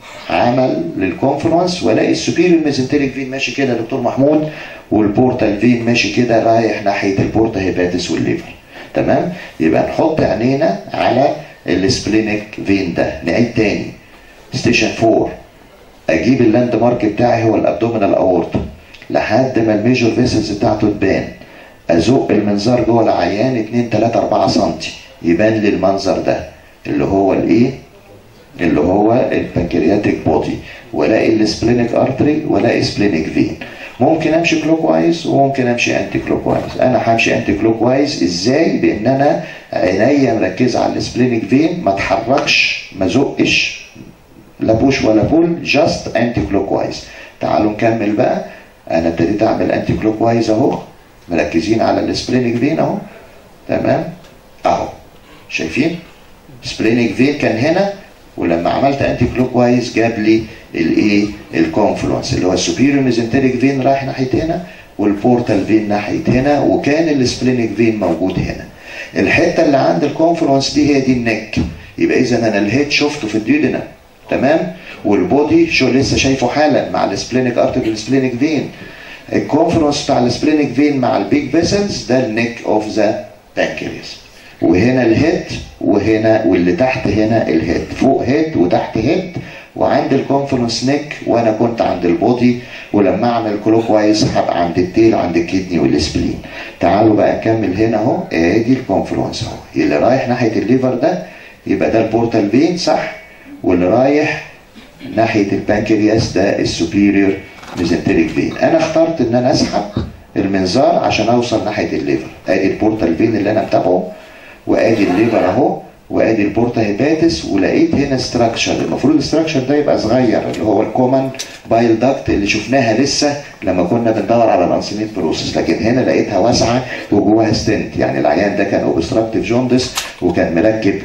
عمل للكونفلونس والاقي السوبيريور ميزنتريك فين ماشي كده يا دكتور محمود والبورتال فين ماشي كده رايح ناحيه البورتا هيباتس والليفر تمام يبقى نحط عينينا على السبلينيك فين ده نعيد تاني ستيشن 4 اجيب اللاند مارك بتاعي هو الابدومينال اورتا لحد ما الميجور فيسلز بتاعته تبان ازق المنظار جوه العيان 2 3 4 سم يبان لي المنظر ده اللي هو الايه اللي هو البنكرياتيك بودي والاقي السبلينيك ارتري والاقي سبلينيك فين ممكن امشي كلوك وايز وممكن امشي انتي كلوك وايز انا همشي انتي كلوك وايز ازاي بان انا عينيا مركزه على السبلينيك فين ما اتحركش ما زقش لا بوش ولا بول جاست انتي كلوك وايز تعالوا نكمل بقى انا ابتديت اعمل انتي كلوك وايز اهو مركزين على السبلينيك فين اهو تمام اهو شايفين سبلينيك فين كان هنا ولما عملت انتي كلوك وايز جاب لي الايه الكونفلونس اللي هو السوبيريور ميزنتريك فين رايح ناحيه هنا والبورتال فين ناحيه هنا وكان السبلينيك فين موجود هنا الحته اللي عند الكونفلونس دي هي دي النك يبقى اذا انا الهيد شفته في الديودينم تمام والبودي شو لسه شايفه حالا مع السبلينيك ارتري والسبلينيك فين الكونفرنس بتاع السبلينيك فين مع البيج فيسلز ده النك اوف ذا بانكرياس وهنا الهيد وهنا واللي تحت هنا الهيد فوق هيد وتحت هيد وعند الكونفرنس نيك وانا كنت عند البودي ولما اعمل كلوك وايز هبقى عند التيل عند الكدني والسبلين تعالوا بقى نكمل هنا اهو ادي الكونفرنس اهو اللي رايح ناحيه الليفر ده يبقى ده البورتال فين صح واللي رايح ناحيه البنكرياس ده السوبيريور ميزنتريك فين انا اخترت ان انا اسحب المنظار عشان اوصل ناحيه الليفر ادي البورتال فين اللي انا متابعه وادي الليفر اهو وادي البورتا هيباتس ولقيت هنا ستراكشر المفروض الستراكشر ده يبقى صغير اللي هو الكومن بايل داكت اللي شفناها لسه لما كنا بندور على الانسيميت بروسس لكن هنا لقيتها واسعه وجواها ستنت يعني العيان ده كان اوبستراكتيف جوندس وكان مركب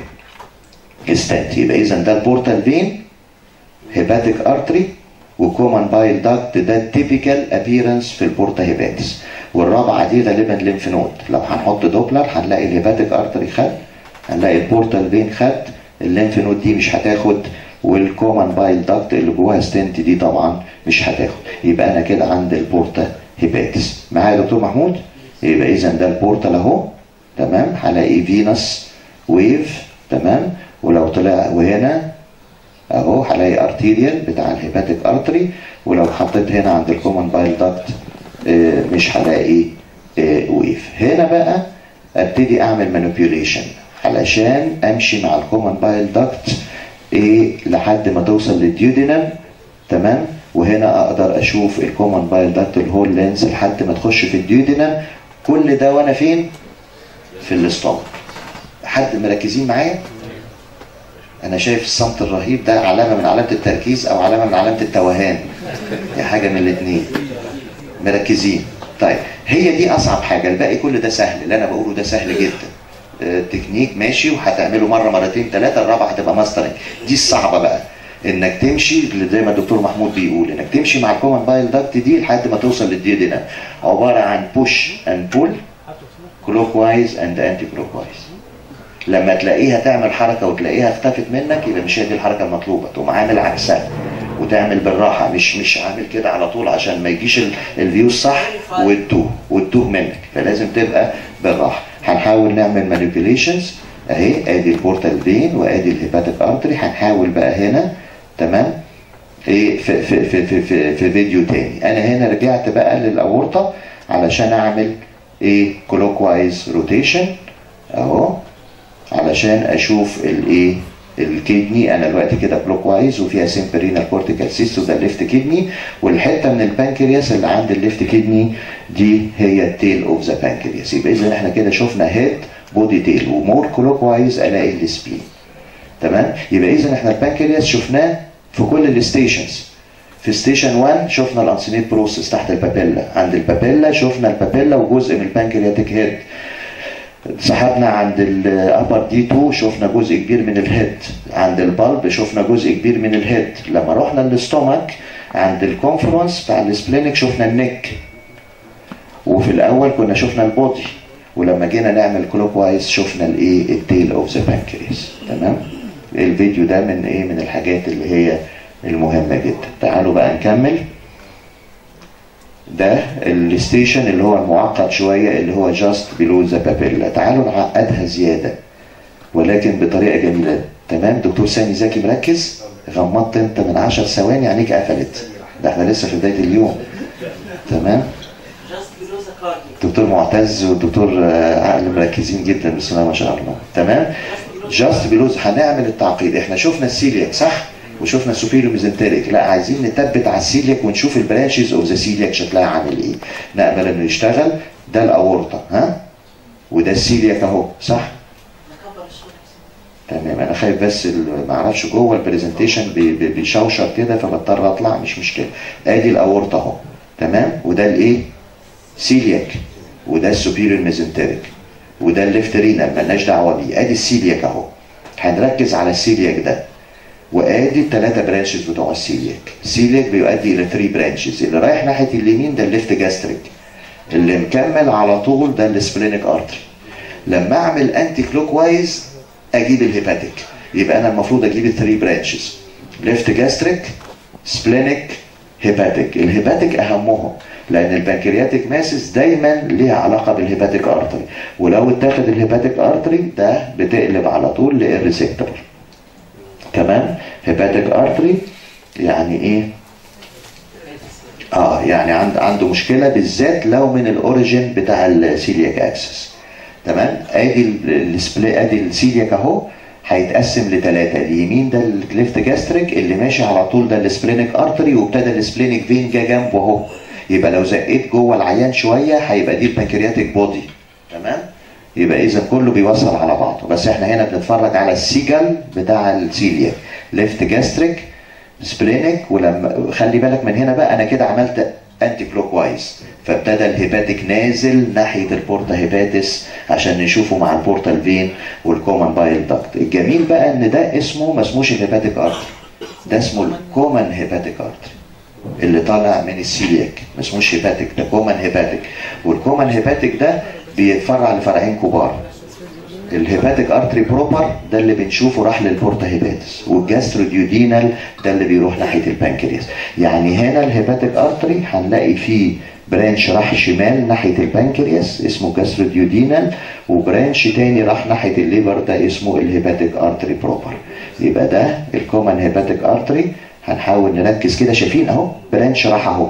ستنت يبقى اذا ده البورتال فين هيباتيك ارتري وكومن بايل داكت ده التيبيكال ابييرنس في البورتا هيباتس والرابعه دي غالبا ليمف نود لو هنحط دوبلر هنلاقي الهيباتيك ارتري خد هنلاقي البورتال فين خد الليمف نود دي مش هتاخد والكومن بايل داكت اللي جواها ستنت دي طبعا مش هتاخد يبقى انا كده عند البورتا هيباتس معايا يا دكتور محمود يبقى اذا ده البورتال اهو تمام هلاقي فينس ويف تمام ولو طلع وهنا اهو هلاقي ارتيريال بتاع الهيباتيك ارتري ولو حطيت هنا عند الكومن بايل داكت آه، مش هلاقي آه، ويف هنا بقى ابتدي اعمل مانيبيوليشن علشان امشي مع الكومن بايل داكت ايه لحد ما توصل للديودينم تمام وهنا اقدر اشوف الكومن بايل داكت الهول لينس لحد ما تخش في الديودينم كل ده وانا فين في الاستومك حد مركزين معايا انا شايف الصمت الرهيب ده علامه من علامه التركيز او علامه من علامه التوهان يا حاجه من الاثنين مركزين طيب هي دي اصعب حاجه الباقي كل ده سهل اللي انا بقوله ده سهل جدا آه، تكنيك ماشي وهتعمله مره مرتين ثلاثه الرابعه هتبقى ماسترنج دي الصعبه بقى انك تمشي اللي زي ما الدكتور محمود بيقول انك تمشي مع الكومن بايل داكت دي لحد ما توصل للديودينام عباره عن بوش اند بول كلوك وايز اند انتي كلوك وايز لما تلاقيها تعمل حركه وتلاقيها اختفت منك يبقى مش هي دي الحركه المطلوبه تقوم عامل عكسها وتعمل بالراحه مش مش عامل كده على طول عشان ما يجيش ال- الفيو صح وتتوه وتتوه منك فلازم تبقى بالراحه هنحاول نعمل مانيبيوليشنز اهي ادي البورتال فين وادي الهيباتيك ارتري هنحاول بقى هنا تمام ايه في في في في, في, في فيديو تاني انا هنا رجعت بقى للاورطه علشان اعمل ايه كلوك وايز روتيشن اهو علشان اشوف الايه الكدني انا دلوقتي كده كلوك وايز وفيها سيمبرينال كورتيكال سيست وده الليفت كدني والحته من البنكرياس اللي عند الليفت كدني دي هي التيل اوف ذا بانكرياس يبقى اذا احنا كده شفنا هيد بودي تيل ومور كلوك وايز الاقي السبين تمام يبقى اذا احنا البنكرياس شفناه في كل الستيشنز في ستيشن 1 شفنا الانسينيت بروسيس تحت البابيلا عند البابيلا شفنا البابيلا وجزء من البنكرياتيك هيد سحبنا عند الابر دي 2 شفنا جزء كبير من الهيد عند البلب شفنا جزء كبير من الهيد لما رحنا للاستومك عند الكونفرنس بتاع السبلينك شفنا النك وفي الاول كنا شفنا البودي ولما جينا نعمل كلوك وايز شفنا الايه التيل اوف ذا بانكرياس تمام الفيديو ده من ايه من الحاجات اللي هي المهمه جدا تعالوا بقى نكمل ده الستيشن اللي هو المعقد شويه اللي هو جاست بيلو ذا بابيلا تعالوا نعقدها زياده ولكن بطريقه جميله تمام دكتور سامي زكي مركز غمضت انت من 10 ثواني عينيك قفلت ده احنا لسه في بدايه اليوم تمام just below the cardiac دكتور معتز والدكتور آه، عقل مركزين جدا بسم الله ما شاء الله تمام جاست بيلوز هنعمل التعقيد احنا شفنا السيلياك صح وشفنا السوبيريو ميزنتريك لا عايزين نثبت على السيلياك ونشوف البرانشز اوف ذا سيلياك شكلها عامل ايه نقبل انه يشتغل ده الاورطه ها وده السيلياك اهو صح نكبر الصوت تمام انا خايف بس ال- ما اعرفش جوه البرزنتيشن بي- بي- بيشوشر كده فبضطر اطلع مش مشكله ادي الاورطه اهو تمام وده الايه سيلياك وده السوبيريور ميزنتريك وده الليفت رينال مالناش دعوه بيه ادي السيلياك اهو هنركز على السيلياك ده وادي الثلاثه برانشز بتوع السيلياك السيلياك بيؤدي الى 3 برانشز اللي رايح ناحيه اليمين ده الليفت جاستريك اللي مكمل على طول ده السبلينيك ارتري لما اعمل انتي كلوك وايز اجيب الهيباتيك يبقى انا المفروض اجيب الثري برانشز ليفت جاستريك سبلينيك هيباتيك الهيباتيك اهمهم لان البنكرياتيك ماسس دايما ليها علاقه بالهيباتيك ارتري ولو اتاخد الهيباتيك ارتري ده بتقلب على طول للريسبتور تمام هيباتيك ارتري يعني ايه اه يعني عند عنده مشكله بالذات لو من الاوريجين بتاع السيلياك اكسس تمام ادي ال- السبلي ادي السيلياك اهو هيتقسم لثلاثه اليمين ده الليفت جاستريك اللي ماشي على طول ده السبلينيك ارتري وابتدى السبلينيك فين جه جنبه اهو يبقى لو زقيت جوه العيان شويه هيبقى دي البنكرياتيك بودي تمام يبقى اذا كله بيوصل على بعضه بس احنا هنا بنتفرج على السيجل بتاع السيلياك ليفت جاستريك سبلينيك ولما خلي بالك من هنا بقى انا كده عملت انتي كلوك وايز فابتدى الهيباتيك نازل ناحيه البورتا هيباتس عشان نشوفه مع البورتال فين والكومن بايل داكت الجميل بقى ان ده اسمه ما اسموش الهيباتيك ارتري ده اسمه الكومن هيباتيك ارتري اللي طالع من السيلياك ما اسموش هيباتيك ده كومن هيباتيك والكومن هيباتيك ده بيتفرع لفرعين كبار الهيباتيك ارتري بروبر ده اللي بنشوفه راح للبورتا هيباتس والجاستروديودينال ده اللي بيروح ناحيه البنكرياس يعني هنا الهيباتيك ارتري هنلاقي فيه برانش راح شمال ناحيه البنكرياس اسمه جاستروديودينال وبرانش تاني راح ناحيه الليفر ده اسمه الهيباتيك ارتري بروبر يبقى ده الكومن هيباتيك ارتري هنحاول نركز كده شايفين اهو برانش راح اهو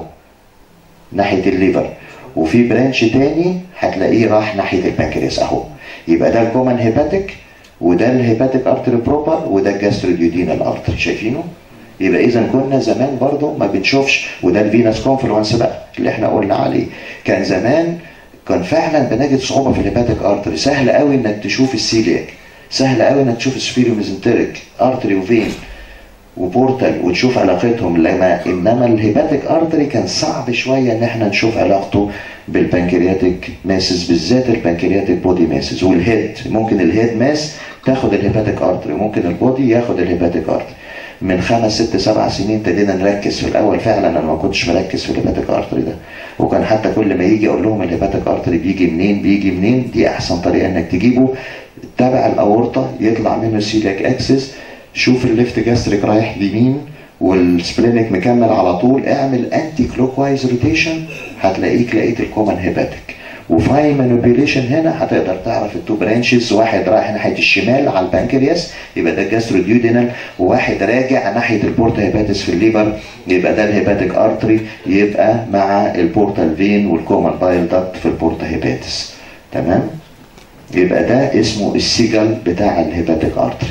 ناحيه الليفر وفي برانش تاني هتلاقيه راح ناحيه البنكرياس اهو يبقى ده الكومن هيباتيك وده الهيباتيك ارتري بروبر وده الجاستروديودينال ارتري شايفينه يبقى اذا كنا زمان برضو ما بنشوفش وده الفينس كونفلونس بقى اللي احنا قلنا عليه كان زمان كان فعلا بنجد صعوبه في الهيباتيك ارتري سهل قوي انك تشوف السيلياك سهل قوي انك تشوف السفيريو ميزنتريك ارتري وفين وبورتال وتشوف علاقتهم لما انما الهيباتيك ارتري كان صعب شويه ان احنا نشوف علاقته بالبنكرياتيك ماسز بالذات البنكرياتيك بودي ماسز والهيد ممكن الهيد ماس تاخد الهيباتيك ارتري ممكن البودي ياخد الهيباتيك ارتري من خمس ست سبع سنين ابتدينا نركز في الاول فعلا انا ما كنتش مركز في الهيباتيك ارتري ده وكان حتى كل ما يجي اقول لهم الهيباتيك ارتري بيجي منين بيجي منين دي احسن طريقه انك تجيبه تبع الاورطه يطلع منه السيلياك اكسس شوف الليفت جاستريك رايح يمين والسبلينك مكمل على طول اعمل انتي كلوك وايز روتيشن هتلاقيك لقيت الكومن هيباتيك وفاين مانيبيوليشن هنا هتقدر تعرف التو برانشز واحد رايح ناحيه الشمال على البنكرياس يبقى ده الجاستروديودينال وواحد راجع ناحيه البورتا هيباتس في الليبر يبقى ده الهيباتيك ارتري يبقى مع البورتال فين والكومن بايل داكت في البورتا هيباتس تمام يبقى ده اسمه السيجل بتاع الهيباتيك ارتري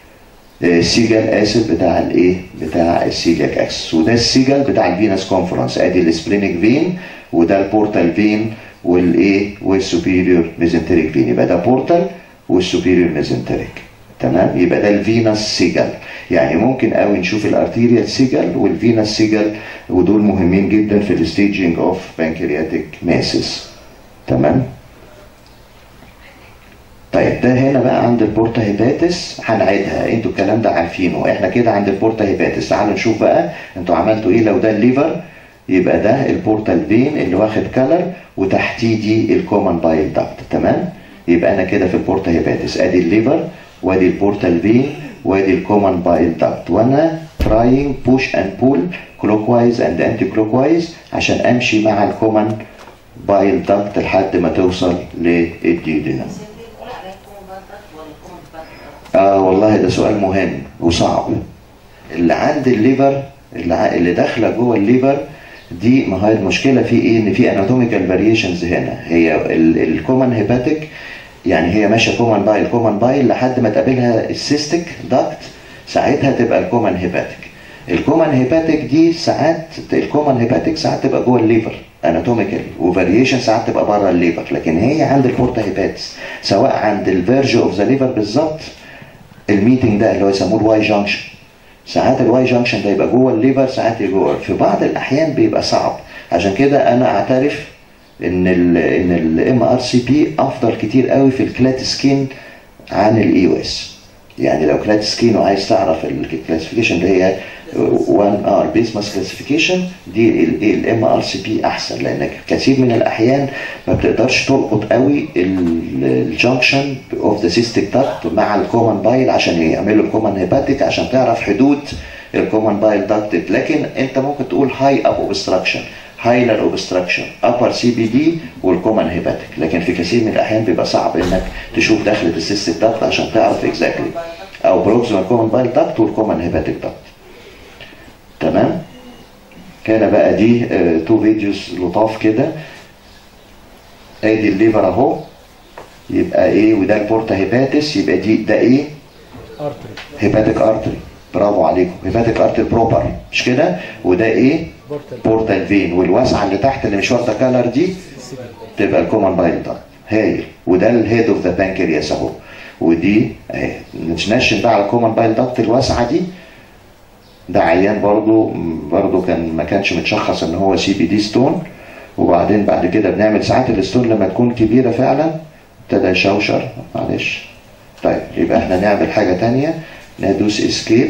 السيجل اسف بتاع الايه بتاع السيلياك اكسس وده السيجل بتاع الفينس كونفرنس ادي السبلينيك فين وده البورتال فين والايه والسوبيريور ميزنتريك فين يبقى ده بورتال والسوبيريور ميزنتريك تمام يبقى ده الفينس سيجل يعني ممكن قوي نشوف الارتيريال سيجل والفينس سيجل ودول مهمين جدا في الستيجنج اوف بانكرياتيك ماسس تمام طيب ده هنا بقى عند البورتا هيباتس هنعيدها انتوا الكلام ده عارفينه احنا كده عند البورتا هيباتس تعالوا نشوف بقى انتوا عملتوا ايه لو ده الليفر يبقى ده البورتال فين اللي واخد كلر وتحتيه دي الكومن بايل داكت تمام يبقى انا كده في البورتا هيباتس ادي الليفر وادي البورتال فين وادي الكومن بايل داكت وانا تراينج بوش اند بول كلوك وايز اند انتي كلوك وايز عشان امشي مع الكومن بايل داكت لحد ما توصل للديودينام اه والله ده سؤال مهم وصعب اللي عند الليفر اللي, ع... اللي داخله جوه الليفر دي ما هي المشكله في ايه ان في اناتوميكال فاريشنز هنا هي الكومن هيباتيك يعني هي ماشيه كومن بايل كومن بايل لحد ما تقابلها السيستيك داكت ساعتها تبقى الكومن هيباتيك الكومن هيباتيك دي ساعات الكومن هيباتيك ساعات تبقى جوه الليفر اناتوميكال وفاريشن ساعات تبقى بره الليفر لكن هي عند البورتا هيباتس سواء عند الفيرج اوف ذا ليفر بالظبط الميتنج ده اللي هو يسموه الواي جانكشن ساعات الواي جانكشن ده يبقى جوه الليفر ساعات جوه في بعض الاحيان بيبقى صعب عشان كده انا اعترف ان ال ان الام ار سي بي افضل كتير قوي في الكلات سكين عن الاي او اس يعني لو كلات سكين وعايز تعرف الكلاسيفيكيشن اللي هي 1 ار بيسمس كلاسيفيكيشن دي الام ار سي بي احسن لانك كثير من الاحيان ما بتقدرش تلقط قوي الجنكشن اوف ذا سيستيك داكت مع الكومن بايل عشان يعملوا الكومن هيباتيك عشان تعرف حدود الكومن بايل داكت لكن انت ممكن تقول هاي اب اوبستراكشن هايلر اوبستراكشن ابر سي بي دي والكومن هيباتيك لكن في كثير من الاحيان بيبقى صعب انك تشوف دخلة السيستيك داكت عشان تعرف اكزاكتلي او بروكسيمال كومن بايل داكت والكومن هيباتيك داكت تمام كان بقى دي آه تو فيديوز لطاف كده ادي الليفر اهو يبقى ايه وده البورتا هيباتس يبقى دي ده ايه ارتري هيباتيك ارتري برافو عليكم هيباتيك ارتري بروبر مش كده وده ايه بورتال بورتال فين والواسعه اللي تحت اللي مش واخده كلر دي تبقى الكومن بايل داكت هايل وده الهيد اوف ذا بانكرياس اهو ودي اهي نتنشن بقى على الكومن بايل داكت الواسعه دي ده عيان برضو برضو كان ما كانش متشخص ان هو سي بي دي ستون وبعدين بعد كده بنعمل ساعات الستون لما تكون كبيره فعلا ابتدى يشوشر معلش طيب يبقى احنا نعمل حاجه تانية ندوس اسكيب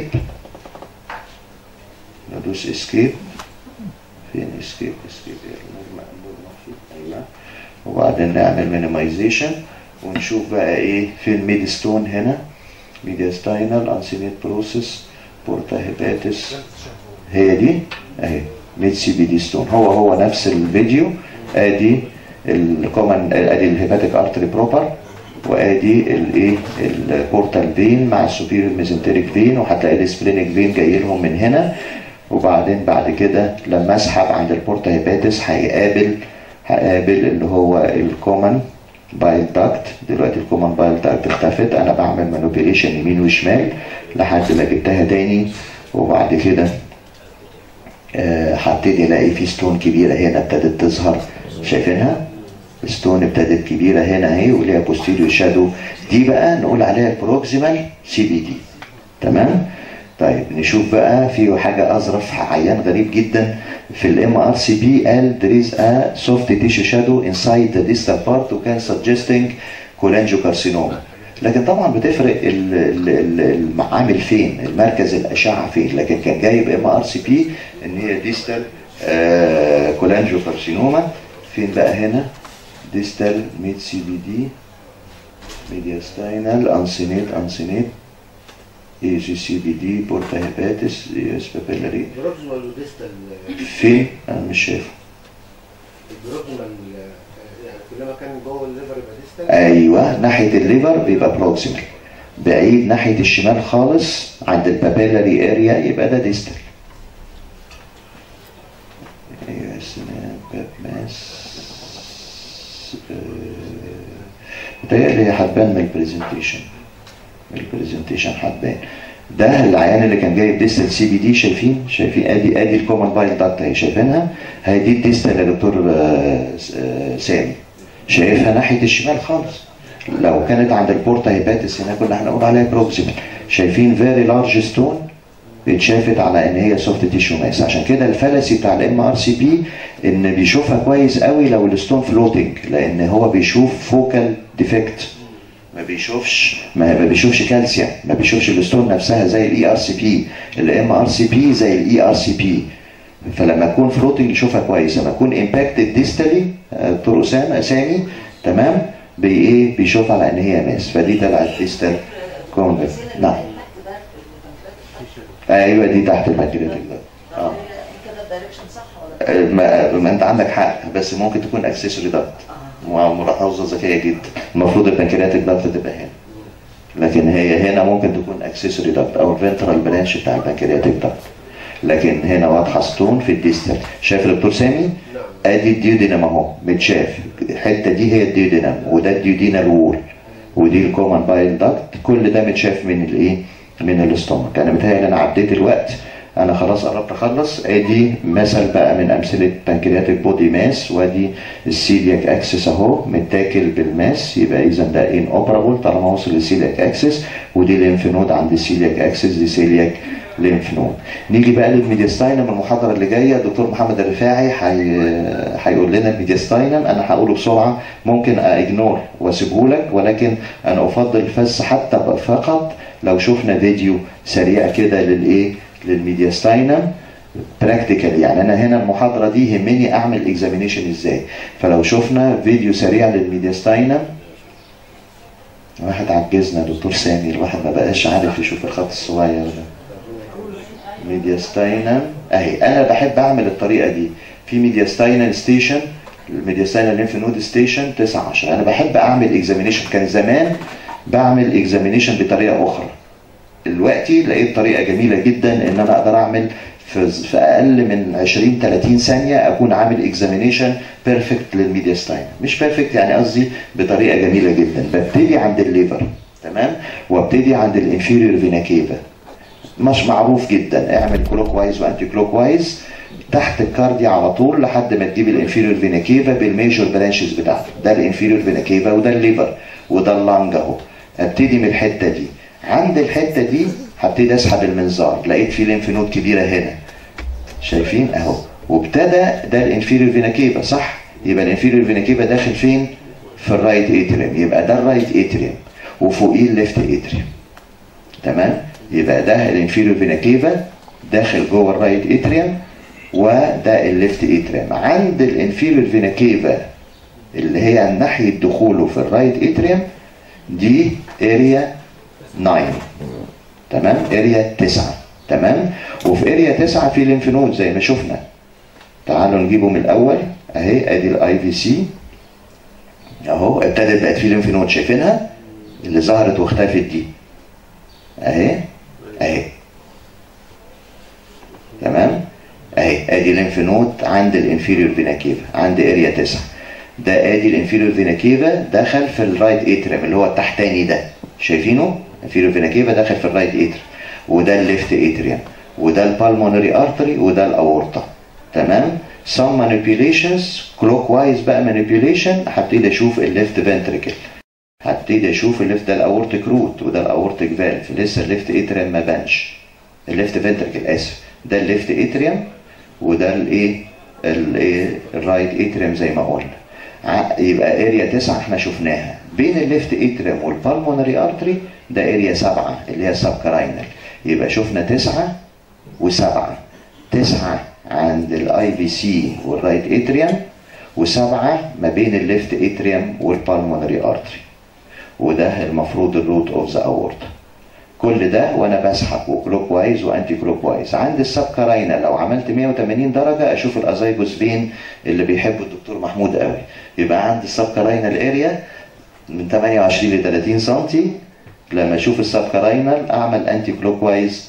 ندوس اسكيب فين اسكيب اسكيب ايوه وبعدين نعمل مينيمايزيشن ونشوف بقى ايه في الميدستون هنا ميدياستاينال انسينيت بروسيس بورتا هيباتس هي دي اهي ميد سي بي دي ستون هو هو نفس الفيديو ادي الكومن ادي الهيباتيك ارتري بروبر وادي الايه البورتال فين مع السوبيريور ميزنتريك فين وهتلاقي السبلينيك فين جاي لهم من هنا وبعدين بعد كده لما اسحب عند البورتا هيباتس هيقابل هقابل اللي هو الكومن بايل داكت دلوقتي الكومن بايل داكت اختفت انا بعمل مانوبيليشن يمين وشمال لحد ما جبتها تاني وبعد كده آه، هبتدي الاقي في ستون كبيره هنا ابتدت تظهر شايفينها؟ ستون ابتدت كبيره هنا اهي وليها بوستيريو شادو دي بقى نقول عليها البروكسيمال سي بي دي تمام؟ طيب نشوف بقى في حاجه اظرف عيان غريب جدا في الام ار سي بي قال there is a soft tissue shadow inside the distal part وكان suggesting cholangiocarcinoma لكن طبعا بتفرق ال- ال- ال- المعامل فين المركز الاشعه فين لكن كان جايب ام ار سي بي ان هي ديستال كولانجيوكارسينوما فين بقى هنا ديستال ميد سي بي دي ميدياستاينال انسينيت انسينيت اي جي سي بي دي بورتا هيباتس اس بابيلاري البروكسيمال وديستال فين انا مش شايفه البروكسيمال يعني كلما كان جوه الليفر يبقى ديستال ايوه ناحيه الليفر بيبقى بروكسيمال بعيد ناحيه الشمال خالص عند البابيلاري اريا يبقى ده ديستال ايوه اسمها باب ماس متهيألي هي هتبان من البرزنتيشن من البرزنتيشن هتبان ده العيان اللي كان جايب ديستال سي بي دي شايفين شايفين ادي ادي الكومن بايل داكت اهي شايفينها هي دي الديستال يا دكتور آه، آه، سامي شايفها ناحيه الشمال خالص لو كانت عند البورتا هيباتس هنا كنا هنقول عليها بروكسيمال شايفين فيري لارج ستون اتشافت على ان هي سوفت تيشو ماس عشان كده الفلسي بتاع الام ار سي بي ان بيشوفها كويس قوي لو الستون فلوتنج لان هو بيشوف فوكال ديفكت ما بيشوفش ما ما بيشوفش كالسيوم ما بيشوفش الستون نفسها زي الاي ار سي بي الام ار سي بي زي الاي ار سي بي فلما يكون فلوتنج يشوفها كويس لما يكون امباكتد ديستالي دكتور اسامه اسامي تمام بي ايه بيشوف على ان هي ماس فدي تبع الديستال كونفكت نعم ايوه دي تحت البنكرياتيك ده اه كده الدايركشن صح ولا آه، ما, ما انت عندك حق بس ممكن تكون اكسسوري دكت ملاحظه ذكيه جدا المفروض البنكرياتيك دكت تبقى هنا لكن هي هنا ممكن تكون اكسسوري دكت او الفنترال برانش بتاع البنكرياتيك دكت لكن هنا واضحه ستون في الديستال شايف الدكتور سامي ادي الديودينام اهو متشاف الحته دي هي الديودينام وده الديودينال وول ودي الكومن بايل داكت كل ده متشاف من الايه من الاستومك انا متهيألي انا عديت الوقت انا خلاص قربت اخلص ادي مثل بقى من امثله بانكرياتيك بودي ماس وادي السيلياك اكسس اهو متاكل بالماس يبقى اذا ده ان اوبرابل طالما وصل للسيلياك اكسس ودي ليمف نود عند السيلياك اكسس دي سيلياك ليمف نود نيجي بقى للميديستاينم المحاضره اللي جايه الدكتور محمد الرفاعي هي- هيقول لنا الميديستاينم انا هقوله بسرعه ممكن اجنور واسيبه لك ولكن انا افضل بس حتى بقى فقط لو شفنا فيديو سريع كده للايه للميدياستاينم براكتيكال يعني انا هنا المحاضره دي يهمني اعمل اكزامينيشن ازاي فلو شفنا فيديو سريع للميدياستاينم الواحد عجزنا يا دكتور سامي الواحد ما بقاش عارف يشوف الخط الصغير ده ميدياستاينم اهي انا بحب اعمل الطريقه دي في ميدياستاينال ستيشن الميدياستاينال لينف نود ستيشن 9 10 انا بحب اعمل اكزامينيشن كان زمان بعمل اكزامينيشن بطريقه اخرى دلوقتي لقيت طريقه جميله جدا ان انا اقدر اعمل في في اقل من 20 30 ثانيه اكون عامل اكزامينيشن بيرفكت للميدياستاين مش بيرفكت يعني قصدي بطريقه جميله جدا ببتدي عند الليفر تمام وابتدي عند الانفيريور فينا كيفا مش معروف جدا اعمل كلوك وايز وانتي كلوك وايز تحت الكارديا على طول لحد ما تجيب الانفيريور فينا كيفا بالميجور برانشز بتاعته ده الانفيريور فينا كيفا وده الليفر وده اللانج اهو ابتدي من الحته دي عند الحته دي هبتدي اسحب المنظار لقيت في ليمف نود كبيره هنا شايفين اهو وابتدى ده الانفيريور فينا كيفا صح يبقى الانفيريور فينا كيفا داخل فين في الرايت اتريم يبقى ده الرايت اتريم وفوقيه الليفت اتريم تمام يبقى ده الانفيريور فينا كيفا داخل جوه الرايت اتريم وده الليفت اتريم عند الانفيريور فينا كيفا اللي هي ناحيه دخوله في الرايت اتريوم دي اريا 9 تمام اريا 9 تمام وفي اريا 9 في لينف نود زي ما شفنا تعالوا نجيبه من الاول اهي ادي الاي في سي اهو ابتدت بقت في لينف نود شايفينها اللي ظهرت واختفت دي اهي اهي تمام اهي ادي لينف نود عند الانفيريور فينا كيفا عند اريا 9 ده ادي الانفيريور فينا كيفا دخل في الرايت اتريم اللي هو التحتاني ده شايفينه انفيريور فينا كيفا دخل في الرايت اتريم وده الليفت اتريم وده البالمونري ارتري وده الاورطه تمام some manipulations clockwise بقى manipulation هبتدي اشوف الليفت فنتريكل هبتدي اشوف الليفت ده الاورتيك روت وده الاورتيك فالف لسه الليفت اتريم ما بانش الليفت فنتريكل اسف ده الليفت اتريم وده الايه الايه الرايت اتريم زي ما قلنا ع- يبقى اريا 9 احنا شفناها بين الليفت اتريم والبالمونري ارتري ده اريا 7 اللي هي سبكراينال يبقى شفنا 9 و7 9 عند الاي في سي والرايت اتريم وسبعة ما بين الليفت اتريم والبالمونري ارتري وده المفروض الروت اوف ذا اورتا كل ده وانا بسحب وكلوك وايز وانتي كلوك وايز عند السبكراينا لو عملت 180 درجه اشوف الازايجوس فين اللي بيحبه الدكتور محمود قوي يبقى عند السبكراينا الاريا من 28 ل 30 سم لما اشوف السبكراينال اعمل انتي كلوك وايز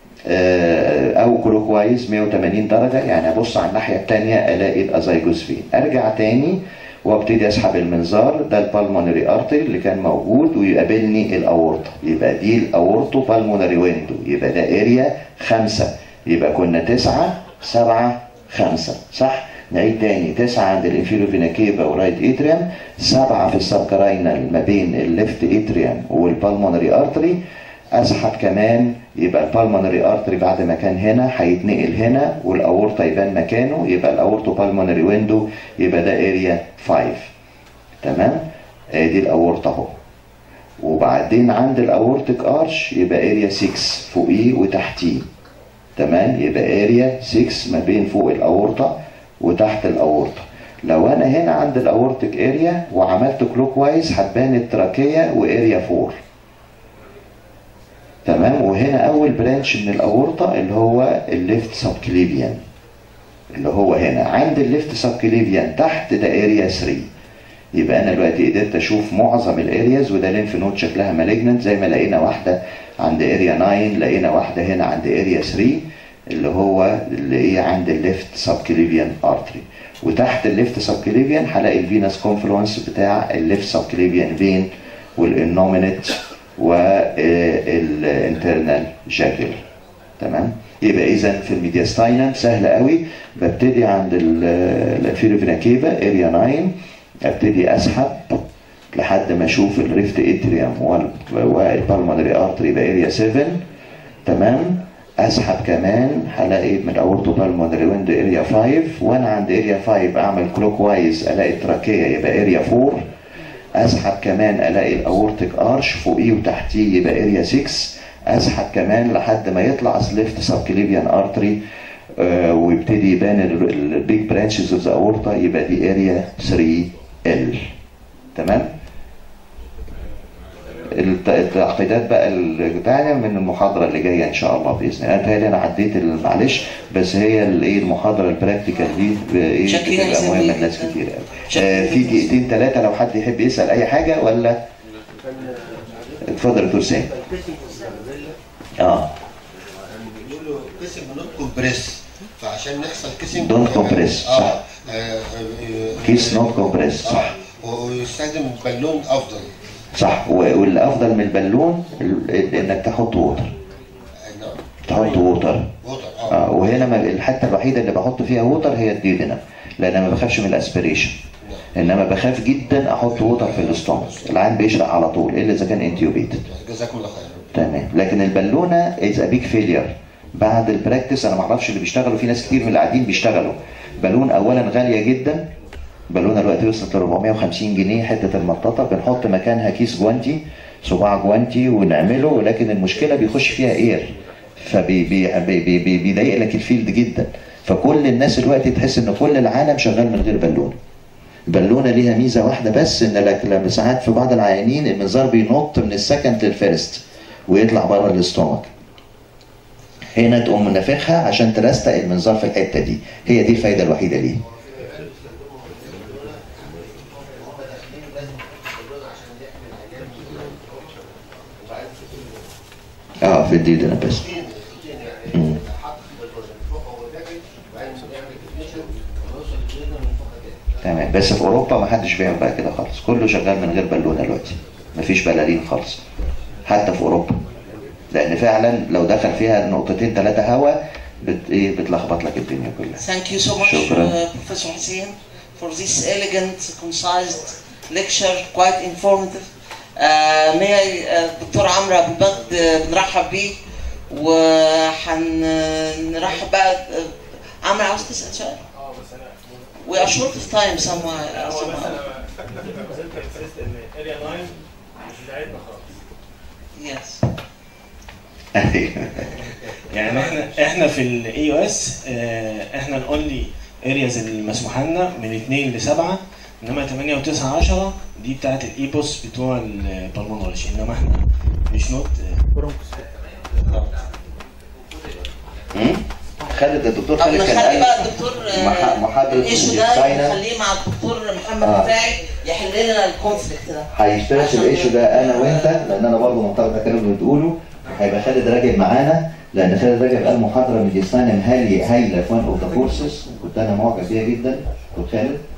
او كلوك وايز 180 درجه يعني ابص على الناحيه الثانيه الاقي الازايجوس فين ارجع تاني وابتدي اسحب المنظار ده البالمونري ارتري اللي كان موجود ويقابلني الاورطه يبقى دي الاورتو بالمونري ويندو يبقى ده اريا خمسة يبقى كنا تسعة سبعة خمسة صح نعيد تاني تسعة عند الانفيرو فينا كيفا ورايت اتريم سبعة في السبكراينال ما بين الليفت اتريم والبالمونري ارتري اسحب كمان يبقى البالمونري ارتري بعد ما كان هنا هيتنقل هنا والاورطه يبان مكانه يبقى الاورتو بالمونري ويندو يبقى ده اريا 5 تمام ادي الاورطه اهو وبعدين عند الاورتيك ارش يبقى اريا 6 فوقيه وتحتيه تمام يبقى اريا 6 ما بين فوق الاورطه وتحت الاورطه لو انا هنا عند الاورتيك اريا وعملت كلوك وايز هتبان التراكيه واريا 4 تمام وهنا اول برانش من الاورطه اللي هو الليفت سبكليفيان اللي هو هنا عند الليفت سبكليفيان تحت ده اريا 3 يبقى انا دلوقتي قدرت اشوف معظم الارياز وده لينف نود شكلها مالجننت زي ما لقينا واحده عند اريا 9 لقينا واحده هنا عند اريا 3 اللي هو اللي هي عند الليفت سبكليفيان ارتري وتحت الليفت سبكليفيان هلاقي الفينس كونفلونس بتاع الليفت سبكليفيان فين والانومينيت والانترنال جاكل تمام يبقى اذا في الميدياستاينم سهل قوي ببتدي عند الانفيريو فينا كيفا اريا 9 ابتدي اسحب لحد ما اشوف الريفت اتريوم والبالمونري ارتري يبقى اريا 7 تمام اسحب كمان هلاقي من الاورتو بالمونري ويند اريا 5 وانا عند اريا 5 اعمل كلوك وايز الاقي التراكيه يبقى اريا 4 اسحب كمان الاقي الاورتيك ارش فوقيه وتحتيه يبقى اريا 6 اسحب كمان لحد ما يطلع ليفت سبكليفيان ارتري آه ويبتدي يبان البيج برانشز اوف ذا اورتا يبقى دي اريا 3 ال تمام التعقيدات بقى الثانيه من المحاضره اللي جايه ان شاء الله باذن الله انا انا عديت معلش بس هي الايه المحاضره البراكتيكال دي ايه شكلنا بتبقى يسميه مهمه لناس جداً. كتير قوي آه في دقيقتين ثلاثه لو حد يحب يسال اي حاجه ولا اتفضل يا دكتور سامي اه بيقولوا كسب نوت كومبريس فعشان نحصل كيسنج Don't compress، صح. اه آه، آه، كيس نوت كومبريس صح اه ويستخدم بالون افضل صح و- والافضل من البالون ال- انك تحط ووتر نعم. تحط ووتر ووتر آه اه وهنا ما- الحته الوحيده اللي بحط فيها ووتر هي الديودينم لان أنا ما بخافش من الاسبريشن انما بخاف جدا احط ووتر في الاستومك العين بيشرق على طول الا اذا كان انتيوبيتد جزاكم الله خير تمام لكن البالونه از ا بيج فيلير بعد البراكتس انا ما اعرفش اللي بيشتغلوا في ناس كتير من اللي قاعدين بيشتغلوا بالون اولا غاليه جدا بالونه دلوقتي وصلت ل 450 جنيه حته المطاطه بنحط مكانها كيس جوانتي صباع جوانتي ونعمله ولكن المشكله بيخش فيها اير فبيضايق لك الفيلد جدا فكل الناس دلوقتي تحس ان كل العالم شغال من غير بالونه البالونه ليها ميزه واحده بس ان لك لما ساعات في بعض العيانين المنظار بينط من السكند للفيرست ويطلع بره الاستومك هنا تقوم منفخها عشان ترستق المنظار في الحته دي هي دي الفايده الوحيده ليه اه في الديدنا بس مم. تمام بس في اوروبا ما حدش بيعمل بقى كده خالص كله شغال من غير بالونه دلوقتي مفيش بلالين خالص حتى في اوروبا لان فعلا لو دخل فيها نقطتين ثلاثه هواء بت... ايه بتلخبط لك الدنيا كلها Thank you so much, شكراً. uh, Professor Hussein, for this elegant, concise lecture, quite informative. Uh, may I, uh, دكتور عمرو أبو البغد uh, بنرحب بيه وهنرحب بقى uh, عمرو عاوز تسأل سؤال؟ We are short of time somewhere. هو بس somewhere. انا فاكر لما نزلت السيست ان اريا 9 مش بتاعتنا خالص Yes. يعني احنا احنا في الاي او اس احنا الاونلي ارياز اللي مسموحه لنا من 2 ل 7 انما 8 و9 10 دي بتاعت الايبوس بتوع البلمونولوجي انما احنا مش نوت مم؟ خالد الدكتور طب خالد كان نخلي بقى قال الدكتور مح- محاضرة الايشو ده الديزاينر. نخليه مع الدكتور محمد آه. بتاعي يحل لنا الكونفليكت ده. هيشترك الايشو ده انا وانت لان انا برضه معتقد ده الكلام اللي بتقوله هيبقى خالد راجب معانا لان خالد راجب قال محاضره ميديساينم هايله هايله في وان اوف ذا كورسز كنت انا معجب بيها جدا دكتور خالد